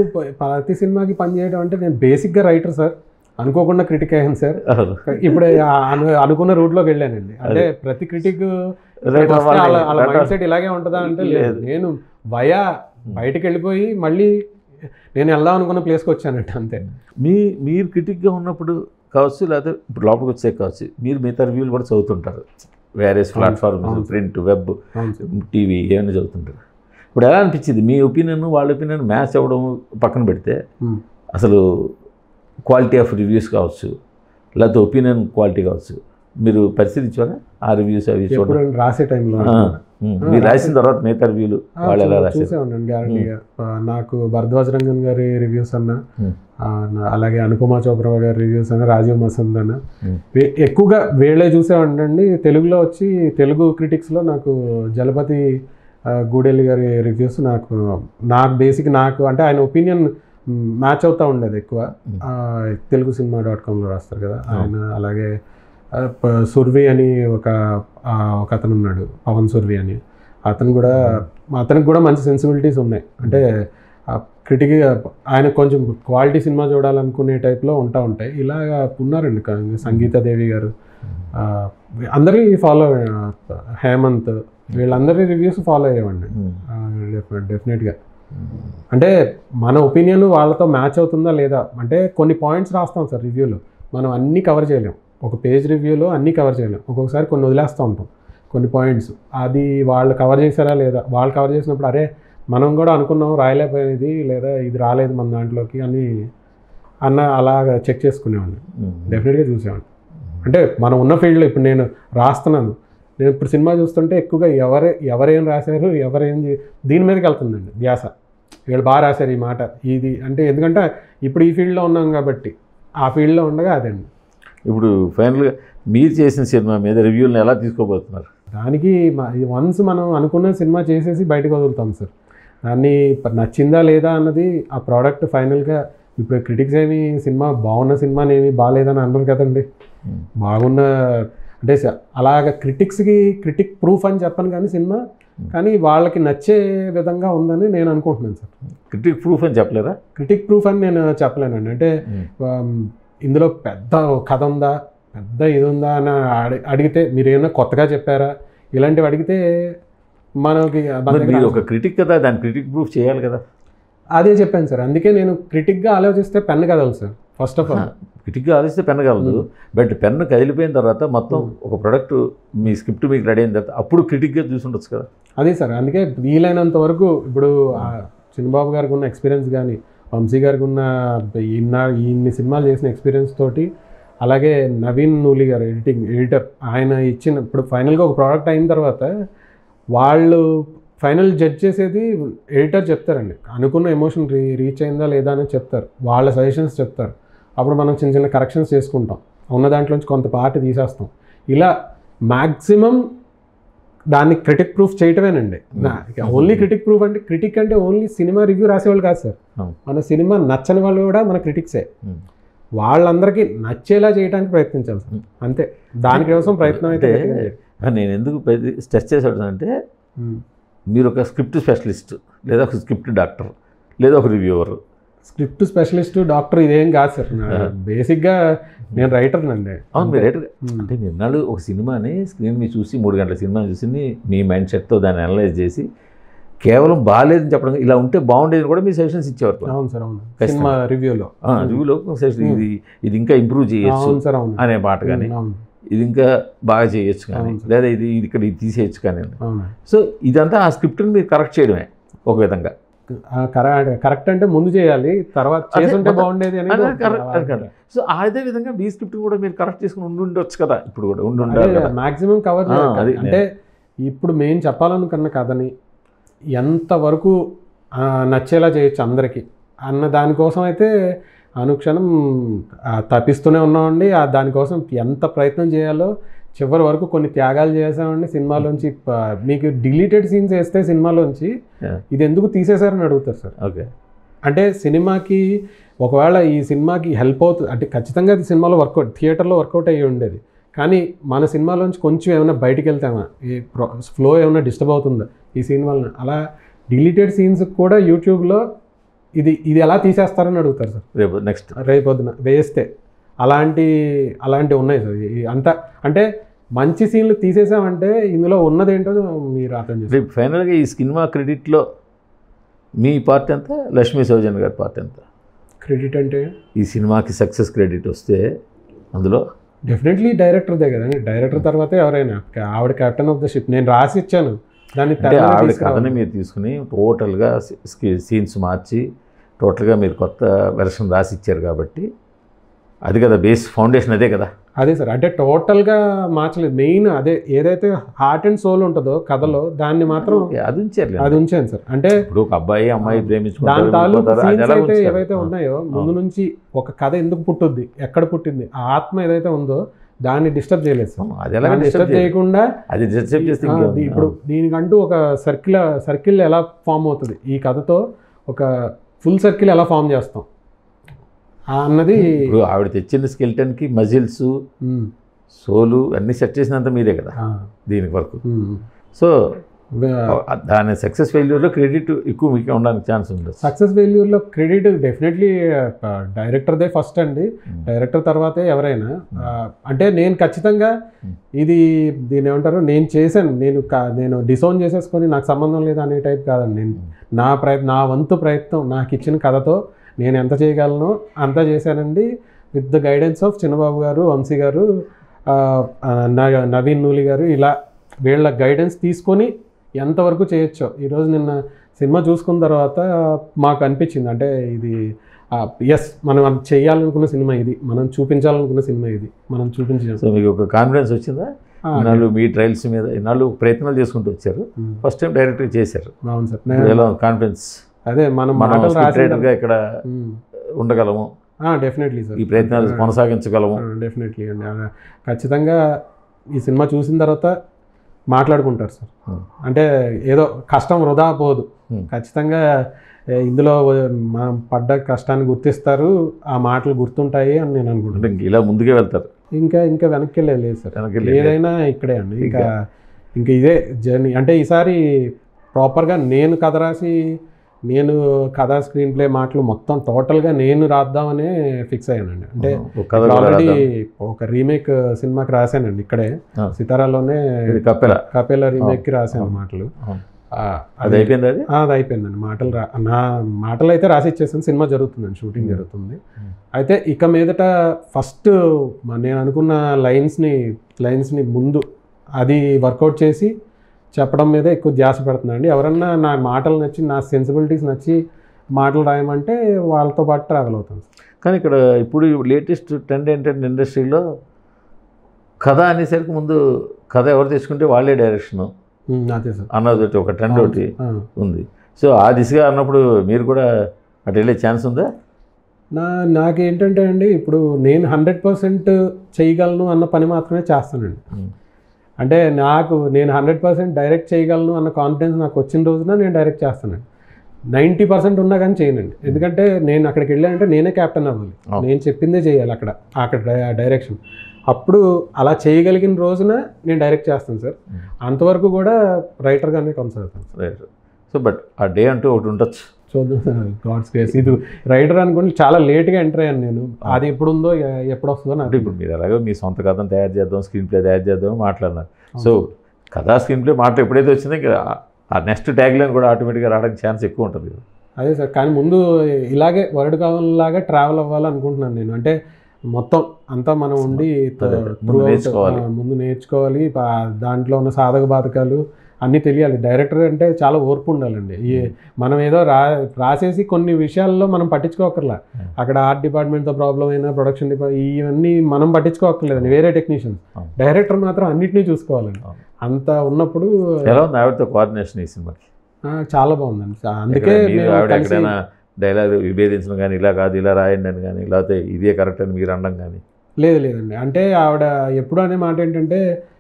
ప్రతి సినిమాకి పనిచేయడం అంటే నేను బేసిక్గా రైటర్ సార్ అనుకోకుండా క్రిటిక్ అయ్యాను సార్ అవును. ఇప్పుడు ఆ అను- అనుకున్న రూట్లోకి వెళ్ళానండి అంటే ప్రతి క్రిటిక్ Right అవ్వాలి. వాళ్ళ వాళ్ళ Right మైండ్ సెట్ ఇలాగే ఉంటుందా అంటే లేదు లేదు. నేను వయా బయటికి వెళ్ళిపోయి మళ్ళీ నేను వెళ్దాం అనుకున్న ప్లేస్కి వచ్చానంటే అంతే మీ మీరు క్రిటిక్గా ఉన్నప్పుడు కావచ్చు లేకపోతే ఇప్పుడు లోపలికి వచ్చే కావచ్చు మీరు మిగతా రివ్యూలు కూడా చదువుతుంటారు వేరేస్ ప్లాట్ఫామ్స్ అవును. ప్రింట్ వెబ్ అవును సార్ టీవీ ఏమైనా చదువుతుంటారు ఇప్పుడు ఎలా అనిపించింది మీ ఒపీనియన్ వాళ్ళ ఒపీనియన్ మ్యాచ్ అవ్వడం పక్కన పెడితే మ్మ్. అసలు క్వాలిటీ ఆఫ్ రివ్యూస్ కావచ్చు లేకపోతే ఒపీనియన్ క్వాలిటీ కావచ్చు మీరు పరిశీలించారా ఆ రివ్యూస్ అవి ఎప్పుడు చూడండి రాసే టైంలో మీరు రాసిన తర్వాత మిగతా రివ్యూలు వాళ్ళు ఎలా రాశారు చూసే ఉన్నాను గ్యారంటీగా నాకు భరద్వాజ్ రంగన్ గారి రివ్యూస్ అన్న Hmm. ఆ, నా- అలాగే అనుపమా చోప్రా గారి రివ్యూస్ అన్న రాజీవ్ మసంద్ అన్న Hmm. వే- ఎక్కువగా వీళ్ళే చూసేవాడినండి తెలుగులో వచ్చి తెలుగు క్రిటిక్స్లో నాకు జలపతి ఆ, గూడెల్లి గారి రివ్యూస్ నాకు నాకు బేసిక్ నాకు అంటే ఆయన ఒపీనియన్ మ్యాచ్ అవుతూ ఉండేది ఎక్కువ Hmm. ఆ, తెలుగు సినిమా డాట్ కామ్లో రాస్తారు కదా ఆయన అలాగే ఆ, ప- సుర్వి అని ఒక ఆ, ఒక అతను ఉన్నాడు పవన్ సుర్వి అని అతను కూడా అతనికి కూడా మంచి సెన్సిబిలిటీస్ ఉన్నాయి అంటే క్రిటిక్ ఆయన కొంచెం క్వాలిటీ సినిమా చూడాలనుకునే టైప్లో ఉంటా ఉంటాయి ఇలాగా ఉన్నారండి క- సంగీత దేవి గారు ఆ, అందరి ఫాలో హేమంత్ వీళ్ళందరి రివ్యూస్ ఫాలో అయ్యేవాడిని ఉమ్. డెఫినెట్గా అంటే మన ఒపీనియన్ వాళ్ళతో మ్యాచ్ అవుతుందా లేదా అంటే కొన్ని పాయింట్స్ రాస్తాం సార్ రివ్యూలో మనం అన్నీ కవర్ చేయలేం ఒక పేజ్ రివ్యూలో అన్నీ కవర్ చేయలేం ఒక్కొక్కసారి కొన్ని వదిలేస్తూ ఉంటాం కొన్ని పాయింట్స్ అది వాళ్ళు కవర్ చేశారా లేదా వాళ్ళు కవర్ చేసినప్పుడు అరే మనం కూడా అనుకున్నాం రాయలేకపోయేది లేదా ఇది రాలేదు మన దాంట్లోకి అని అన్న అలాగా చెక్ చేసుకునేవాడిని ఉమ్. డెఫినెట్గా చూసేవాడిని అంటే మనం ఉన్న ఫీల్డ్లో ఇప్పుడు నేను రాస్తున్నాను నేను ఇప్పుడు సినిమా చూస్తుంటే ఎక్కువగా ఎవరే ఎవరేం రాశారు ఎవరేం చే- దీని మీదకి వెళ్తుందండి ధ్యాస వీళ్ళు బాగా రాశారు ఈ మాట ఇది అంటే ఎందుకంటే ఇప్పుడు ఈ ఫీల్డ్లో ఉన్నాం కాబట్టి ఆ ఫీల్డ్లో ఉండగా అదండి ఇప్పుడు ఫైనల్గా మీరు చేసిన సినిమా మీద రివ్యూలను ఎలా తీసుకోబోతున్నారు దానికి వన్స్ మనం అనుకున్న సినిమా చేసేసి బయటకు వదులుతాం సార్ దాన్ని ప- నచ్చిందా లేదా అన్నది ఆ ప్రోడక్ట్ ఫైనల్గా ఇప్పుడు క్రిటిక్స్ ఏమి సినిమా బాగున్న సినిమాని ఏమి బాగాలేదని అనరు కదండి ఉమ్. బాగున్న అంటే స- అలాగ క్రిటిక్స్కి క్రిటిక్ ప్రూఫ్ అని చెప్పను కానీ సినిమా కానీ వాళ్ళకి నచ్చే విధంగా ఉందని నేను అనుకుంటున్నాను సార్ క్రిటిక్ ప్రూఫ్ అని చెప్పలేరా క్రిటిక్ ప్రూఫ్ అని నేను చెప్పలేనండి అంటే ఉమ్. ఆమ్, ఇందులో పెద్ద కథ ఉందా పెద్ద ఇది ఉందా అని అడి- అడిగితే మీరు ఏమైనా కొత్తగా చెప్పారా ఇలాంటివి అడిగితే మనకి మన మరి దగ్గర మీరు ఒక క్రిటిక్ కదా దాని క్రిటిక్ ప్రూఫ్ చేయాలి కదా అదే చెప్పాను సార్ అందుకే నేను క్రిటిక్గా ఆలోచిస్తే పెన్ కదలు సార్ ఫస్ట్ ఆఫ్ ఆల్ క్రిటిక్గా ఆలోచిస్తే పెన్ కలదు బట్ పెన్ను కదిలిపోయిన తర్వాత మొత్తం ఒక ప్రొడక్ట్ మీ స్క్రిప్ట్ మీకు రెడీ అయిన తర్వాత అప్పుడు క్రిటిక్గా చూసి ఉండొచ్చు కదా అదే సార్ అందుకే వీలైనంత వరకు ఇప్పుడు ఆ చిన్నబాబు గారికి ఉన్న ఎక్స్పీరియన్స్ కానీ వంశీ గారికి ఉన్న ఇన్న ఇన్ని సినిమాలు చేసిన ఎక్స్పీరియన్స్ తోటి అలాగే నవీన్ నూలి గారు ఎడిటింగ్ ఎడిటర్ ఆయన ఇచ్చిన ఇప్పుడు ఫైనల్గా ఒక ప్రోడక్ట్ అయిన తర్వాత వాళ్ళు ఫైనల్ జడ్జ్ చేసేది ఎడిటర్ చెప్తారండి అనుకున్న ఎమోషన్ రీ రీచ్ అయిందా లేదా అని చెప్తారు వాళ్ళ సజెషన్స్ చెప్తారు అప్పుడు మనం చిన్న చిన్న కరెక్షన్స్ చేసుకుంటాం ఉన్న దాంట్లోంచి కొంత పార్ట్ తీసేస్తాం ఇలా మ్యాక్సిమం దాన్ని క్రిటిక్ ప్రూఫ్ చేయటమేనండి ఓన్లీ క్రిటిక్ ప్రూఫ్ అంటే క్రిటిక్ అంటే ఓన్లీ సినిమా రివ్యూ రాసేవాళ్ళు కాదు సార్ అవును. మన సినిమా నచ్చని వాళ్ళు కూడా మన క్రిటిక్సే ఉమ్. వాళ్ళందరికీ నచ్చేలా చేయడానికి ప్రయత్నించాలి సార్ ఉమ్. అంతే దానికోసం ప్రయత్నం అయితే అంటే గట్టిగా చేయాలి. నేను ఎందుకు స్ట్రెస్ చేసాడు అంటే ఉమ్. మీరు ఒక స్క్రిప్ట్ స్పెషలిస్ట్ లేదా ఒక స్క్రిప్ట్ డాక్టర్ లేదా ఒక రివ్యూవర్ స్క్రిప్ట్ స్పెషలిస్ట్ డాక్టర్ ఇదేం కాదు సార్ బేసిక్గా నేను రైటర్ నండి అవును మీరు రైటర్ ఉమ్. అంటే మీరు నాడు ఒక సినిమాని స్క్రీన్ మీద చూసి మూడు గంటల సినిమా చూసి మీ మైండ్ సెట్తో దాన్ని అనలైజ్ చేసి కేవలం బాగాలేదని చెప్పడం ఇలా ఉంటే బాగుండేది కూడా మీ సజెషన్స్ ఇచ్చేవారు అవును సార్ అవును ఖచ్చితంగా. సినిమా రివ్యూలో రివ్యూలో సజెషన్ ఇది ఇది ఇంకా ఇంప్రూవ్ చేయొచ్చు అవును సార్ అవును అనే మాట కానీ అవును ఇది ఇంకా బాగా చేయొచ్చు కానీ అవును సార్. లేదా ఇది ఇది ఇక్కడ ఇది తీసేయచ్చు కానీ అవును సో ఇదంతా ఆ స్క్రిప్ట్ని మీరు కరెక్ట్ చేయడమే ఒక విధంగా కరెక్ట్ కరెక్ట్ అంటే ముందు చేయాలి తర్వాత అదే చేసుంటే మొత్తం- బాగుండేది అని అదే correct, correct, correct. సో అదే విధంగా మీ స్క్రిప్ట్ కూడా మీరు కరెక్ట్ చేసుకుని ఉండి ఉండొచ్చు కదా ఇప్పుడు కూడా ఉండి ఉండాలి కదా మాక్సిమం కవర్ ఆ, అది అంటే ఇప్పుడు మేము చెప్పాలనుకున్న కథని ఎంతవరకు ఆ, నచ్చేలా చేయొచ్చు అందరికీ అన్న దానికోసం అయితే అనుక్షణం ఆ, తప్పిస్తూనే ఉన్నామండి ఆ దానికోసం ఎంత ప్రయత్నం చేయాలో చివరి వరకు కొన్ని త్యాగాలు చేసామండి సినిమాలోంచి ప- మీకు డిలీటెడ్ సీన్స్ వేస్తే సినిమాలోంచి Yeah. ఇది ఎందుకు తీసేశారని అడుగుతారు సార్ ఓకే అంటే సినిమాకి ఒకవేళ ఈ సినిమాకి హెల్ప్ అవుతుంది అంటే ఖచ్చితంగా అది సినిమాలో వర్కౌట్ థియేటర్లో వర్కౌట్ అయ్యి ఉండేది కానీ మన సినిమాలోంచి కొంచెం ఏమైనా బయటికి వెళ్తామా ఈ ఫ్లో ఏమైనా డిస్టర్బ్ అవుతుందా ఈ సీన్ వలన అలా డిలీటెడ్ సీన్స్ కూడా యూట్యూబ్లో ఇది ఇది ఎలా తీసేస్తారని అడుగుతారు సార్ రేపు నెక్స్ట్ రేపొద్దున వేస్తే అలాంటి అలాంటివి ఉన్నాయి సార్ ఈ- అంతా అంటే మంచి సీన్లు తీసేసామంటే ఇందులో ఉన్నదేంటో మీరు అర్థం చేస్తారు రేపు ఫైనల్గా ఈ సినిమా క్రెడిట్లో మీ పార్ట్ ఎంత లక్ష్మీ సౌజన్ గారి పార్ట్ ఎంత క్రెడిట్ అంటే ఈ సినిమాకి సక్సెస్ క్రెడిట్ వస్తే అందులో డెఫినెట్లీ డైరెక్టర్దే కదండి డైరెక్టర్ తర్వాతే ఎవరైనా కా- ఆవిడ కెప్టెన్ ఆఫ్ ద షిప్ నేను రాసి ఇచ్చాను దాన్ని అంటే తెర మీద ఆవిడ తీసుకురావాలి. కథని మీరు తీసుకుని టోటల్గా సీన్స్ మార్చి టోటల్గా మీరు కొత్త వెర్షన్ రాసి ఇచ్చారు కాబట్టి అది కదా బేస్ ఫౌండేషన్ అదే కదా అదే సార్ అంటే టోటల్గా మార్చలేదు మెయిన్ అదే ఏదైతే హార్ట్ అండ్ సోల్ ఉంటుందో కథలో దాన్ని మాత్రం ఓకే, అది ఉంచారు అది ఉంచాను సార్ అంటే ఇప్పుడు ఒక అబ్బాయి అమ్మాయి దాని ప్రేమించుకుంటారు తాలూకు వెళ్ళిపోతారు, అది సీన్స్ ఎలా అయితే ఉంచారు? ఏవైతే ఆ, ఉన్నాయో ముందు నుంచి ఒక కథ ఎందుకు పుట్టుద్ది ఎక్కడ పుట్టింది ఆ ఆత్మ ఏదైతే ఉందో దాన్ని డిస్టర్బ్ చేయలేదు సార్ అది ఎలా దాన్ని డిస్టర్బ్ డిస్టర్బ్ చేయకుండా అది డిస్టర్బ్ చేస్తే ఆ, ఇంకేముంది? ఇప్పుడు దీనికంటూ ఒక సర్కిల్ సర్కిల్ ఎలా ఫామ్ అవుతుంది ఈ కథతో ఒక ఫుల్ సర్కిల్ ఎలా ఫామ్ చేస్తాం ఆ అన్నది ఇప్పుడు ఆవిడ తెచ్చిన స్కెల్టన్కి మజిల్స్ ఉమ్, సోలు అన్నీ సెట్ చేసినంత మీరే కదా ఆ, దీనికి వరకు ఉమ్. సో వే- దాని సక్సెస్ ఫెయిల్యూర్లో క్రెడిట్ ఎక్కువ మీకు ఉండడానికి ఛాన్స్ ఉంది సక్సెస్ ఫెయిల్యూర్లో క్రెడిట్ డెఫినెట్లీ డైరెక్టర్దే ఫస్ట్ అండి డైరెక్టర్ తర్వాతే ఎవరైనా ఆ, అంటే నేను ఖచ్చితంగా Hmm. ఇది దీని ఏమంటారు నేను చేశాను నేను కా- నేను డిసౌన్ చేసేసుకొని నాకు సంబంధం లేదు అనే టైప్ కాదండి నేను నా ప్రయత్నం నా వంతు ప్రయత్నం నాకు ఇచ్చిన కథతో నేను ఎంత చేయగలను అంతా చేశానండి with the guidance of Chinnababu గారు వంశీ గారు ఆ, ఆ, న- నవీన్ నూలి గారు ఇలా వీళ్ళ గైడెన్స్ తీసుకొని ఎంతవరకు చేయొచ్చో ఈరోజు నిన్న సినిమా చూసుకున్న తర్వాత మాకు అనిపించింది అంటే ఇది ఎస్ మనం అది చేయాలనుకున్న సినిమా ఇది మనం చూపించాలనుకున్న సినిమా ఇది మనం చూపించాం సో మీకు ఒక కాన్ఫిడెన్స్ వచ్చిందా ఇన్నాళ్ళు మీ ట్రయల్స్ మీద ఇన్నాళ్ళు ప్రయత్నాలు చేసుకుంటూ వచ్చారు ఫస్ట్ టైం డైరెక్ట్గా చేశారు అవును సార్ ఇప్పుడు ఎలా కాన్ఫిడెన్స్ అదే మనం మనం మాటలు రాసి రైటర్గా ఇక్కడ ఉండగలము డెఫినెట్లీ సార్ ఈ ప్రయత్నాలు కొనసాగించగలము డెఫినెట్లీ అండి ఆ, ఖచ్చితంగా ఈ సినిమా చూసిన తర్వాత మాట్లాడుకుంటారు సార్ Hmm. అంటే ఏదో కష్టం వృధా పోదు Hmm. ఖచ్చితంగా ఏ, ఇందులో మనం పడ్డ కష్టాన్ని గుర్తిస్తారు ఆ మాటలు గుర్తుంటాయి అని నేను అనుకుంటున్నాను అంటే ఇంక ఇలా ముందుకే వెళ్తారు ఇంకా ఇంకా వెనక్కి వెళ్ళేది లేదు సార్ వెనక్కి వెళ్ళేది లేదు. ఏదైనా ఇక్కడే అండి ఇంకా ఇంకా ఇదే జర్నీ అంటే ఈసారి ప్రాపర్గా నేను కథ రాసి నేను కథ స్క్రీన్ ప్లే మాటలు మొత్తం టోటల్గా నేను రాద్దామనే ఫిక్స్ అయ్యానండి అంటే ఒక కథ కూడా ఆల్రెడీ రాద్దాం. ఒక రీమేక్ సినిమాకి రాశానండి ఇక్కడే ఆ. సితారాలోనే ఇది కప్పెల కపేల రీమేక్కి రాశాను అవును. మాటలు అవును. ఆ, అది అది అయిపోయింది అది ఆ, అది అయిపోయిందండి మాటలు రా నా మాటలు అయితే రాసి ఇచ్చేసాను సినిమా జరుగుతుందండి షూటింగ్ Hmm. జరుగుతుంది Hmm. అయితే ఇక మీదట ఫస్ట్ నేను అనుకున్న లైన్స్ని లైన్స్ని ముందు అది వర్కౌట్ చేసి చెప్పడం మీద ఎక్కువ ధ్యాస పెడుతున్నానండి ఎవరన్నా నా మాటలు నచ్చి నా సెన్సిబిలిటీస్ నచ్చి మాటలు రాయమంటే వాళ్ళతో పాటు ట్రావెల్ అవుతాను కానీ ఇక్కడ ఇప్పుడు లేటెస్ట్ ట్రెండ్ ఏంటంటే ఇండస్ట్రీలో కథ అనేసరికి ముందు కథ ఎవరు తెచ్చుకుంటే వాళ్ళే డైరెక్షన్ Hmm, అదే సార్ అన్నది ఒకటి, ఒక ట్రెండ్ ఒకటి ఆ. ఉంది సో ఆ దిశగా అన్నప్పుడు మీరు కూడా అటు వెళ్ళే ఛాన్స్ ఉందా నా నాకేంటంటే అండి ఇప్పుడు నేను హండ్రెడ్ పర్సెంట్ చేయగలను అన్న పని మాత్రమే చేస్తానండి అంటే నాకు నేను హండ్రెడ్ పర్సెంట్ డైరెక్ట్ చేయగలను అన్న కాన్ఫిడెన్స్ నాకు వచ్చిన రోజున నేను డైరెక్ట్ చేస్తానండి నైంటీ పర్సెంట్ ఉన్నా కానీ చేయనండి ఎందుకంటే నేను అక్కడికి వెళ్ళానంటే నేనే క్యాప్టెన్ అవ్వాలి అవును. నేను చెప్పిందే చేయాలి అక్కడ అక్కడ డై- డైరెక్షన్ అప్పుడు అలా చేయగలిగిన రోజున నేను డైరెక్ట్ చేస్తాను సార్ Hmm. అంతవరకు కూడా రైటర్గానే కొనసాగుతాను రైట్ సో బట్ ఆ డే అంటూ ఒకటి ఉండొచ్చు చూద్దాం సార్ గాడ్స్ గ్రేస్ ఇది రైటర్ అనుకోండి చాలా లేట్గా ఎంటర్ అయ్యాను నేను అది ఎప్పుడు ఉందో ఎ- ఎప్పుడు వస్తుందో అంటే నాకు ఇప్పుడు మీరు ఎలాగో మీ సొంత కథను తయారు చేద్దాం స్క్రీన్ ప్లే తయారు చేద్దాం అని మాట్లాడినారు సో కథా స్క్రీన్ ప్లే మాట ఎప్పుడైతే వచ్చిందో ఇంకా ఆ నెక్స్ట్ ట్యాగ్ లైన్ కూడా ఆటోమేటిక్గా రావడానికి ఛాన్స్ ఎక్కువ ఉంటుంది కదా. అదే సార్ కానీ ముందు ఇలాగే వరల్డ్ కావాలలాగా ట్రావెల్ అవ్వాలనుకుంటున్నాను నేను అంటే మొత్తం అంతా మనం ఉండి త- అదే, ముందు throughout, నేర్చుకోవాలి. ఆ, ముందు నేర్చుకోవాలి పా- దాంట్లో ఉన్న సాధక బాధకాలు అన్నీ తెలియాలి డైరెక్టర్ అంటే చాలా ఓర్పు ఉండాలండి ఈ మనం ఏదో రా రాసేసి కొన్ని విషయాల్లో మనం పట్టించుకోకర్లా Hmm. అక్కడ ఆర్ట్ డిపార్ట్మెంట్తో ప్రాబ్లం అయినా ప్రొడక్షన్ డిపార్ట్మెంట్ ఇవన్నీ మనం పట్టించుకోకర్లేదండి వేరే టెక్నీషియన్స్ అవును. డైరెక్టర్ మాత్రం అన్నిటినీ చూసుకోవాలండి అవును. అంత ఉన్నప్పుడు ఎలా ఉంది ఆవిడతో కోఆర్డినేషన్ ఈ సినిమాకి ఆ, చాలా బాగుందండి అందుకే ఎక్కడ మీరు మేము ఆవిడ కలిసి- ఎక్కడైనా డైలాగ్ విభేదించడం కానీ ఇలా కాదు ఇలా రాయండి అని కానీ లేకపోతే ఇదే కరెక్ట్ అని మీరు అనడం కానీ లేదు లేదండి అంటే ఆవిడ ఎప్పుడు అనే మాట ఏంటంటే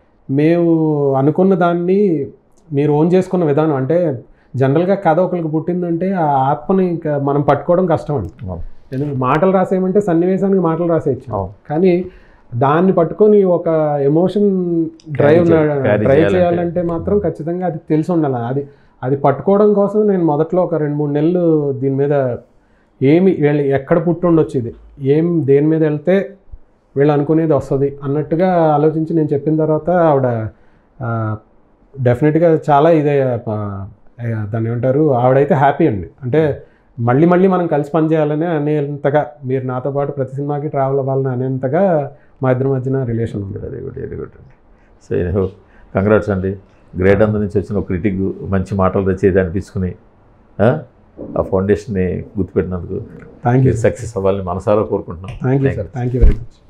మేము అనుకున్న దాన్ని మీరు ఓన్ చేసుకున్న విధానం అంటే జనరల్గా కథ ఒకరికి పుట్టిందంటే ఆ ఆత్మని ఇంకా మనం పట్టుకోవడం కష్టం అండి అవును. ఎందుకంటే మాటలు రాసేయమంటే సన్నివేశానికి మాటలు రాసేయచ్చు అవును. కానీ దాన్ని పట్టుకొని ఒక ఎమోషన్ డ్రైవ్ Carry చేయ- carry డ్రైవ్ చేయాలంటే- చేయాలంటే మాత్రం ఖచ్చితంగా అది తెలిసి ఉండాలి అది అది పట్టుకోవడం కోసం నేను మొదట్లో ఒక రెండు మూడు నెలలు దీని మీద ఏమి వీళ్ళు ఎక్కడ పుట్టి ఉండొచ్చు ఇది ఏం దేని మీద వెళ్తే వీళ్ళు అనుకునేది వస్తుంది అన్నట్టుగా ఆలోచించి నేను చెప్పిన తర్వాత ఆవిడ డెఫినెట్గా చాలా ఇదే ఆ, దాన్ని ఏమంటారు ఆవిడైతే హ్యాపీ అండి అంటే మళ్ళీ మళ్ళీ మనం కలిసి పనిచేయాలని అనేంతగా మీరు నాతో పాటు ప్రతి సినిమాకి ట్రావెల్ అవ్వాలని అనేంతగా మా ఇద్దరి మధ్యన రిలేషన్ ఉంది వెరీ గుడ్ వెరీ గుడ్ అండి సో కంగ్రాట్స్ అండి గ్రేట్ అందు నుంచి వచ్చిన ఒక క్రిటిక్ మంచి మాటలు రచయిత అనిపించుకుని ఆ, ఆ ఫౌండేషన్ని గుర్తుపెట్టినందుకు థ్యాంక్ యూ సక్సెస్ అవ్వాలని మనసారా కోరుకుంటున్నాం thank you sir thank you very much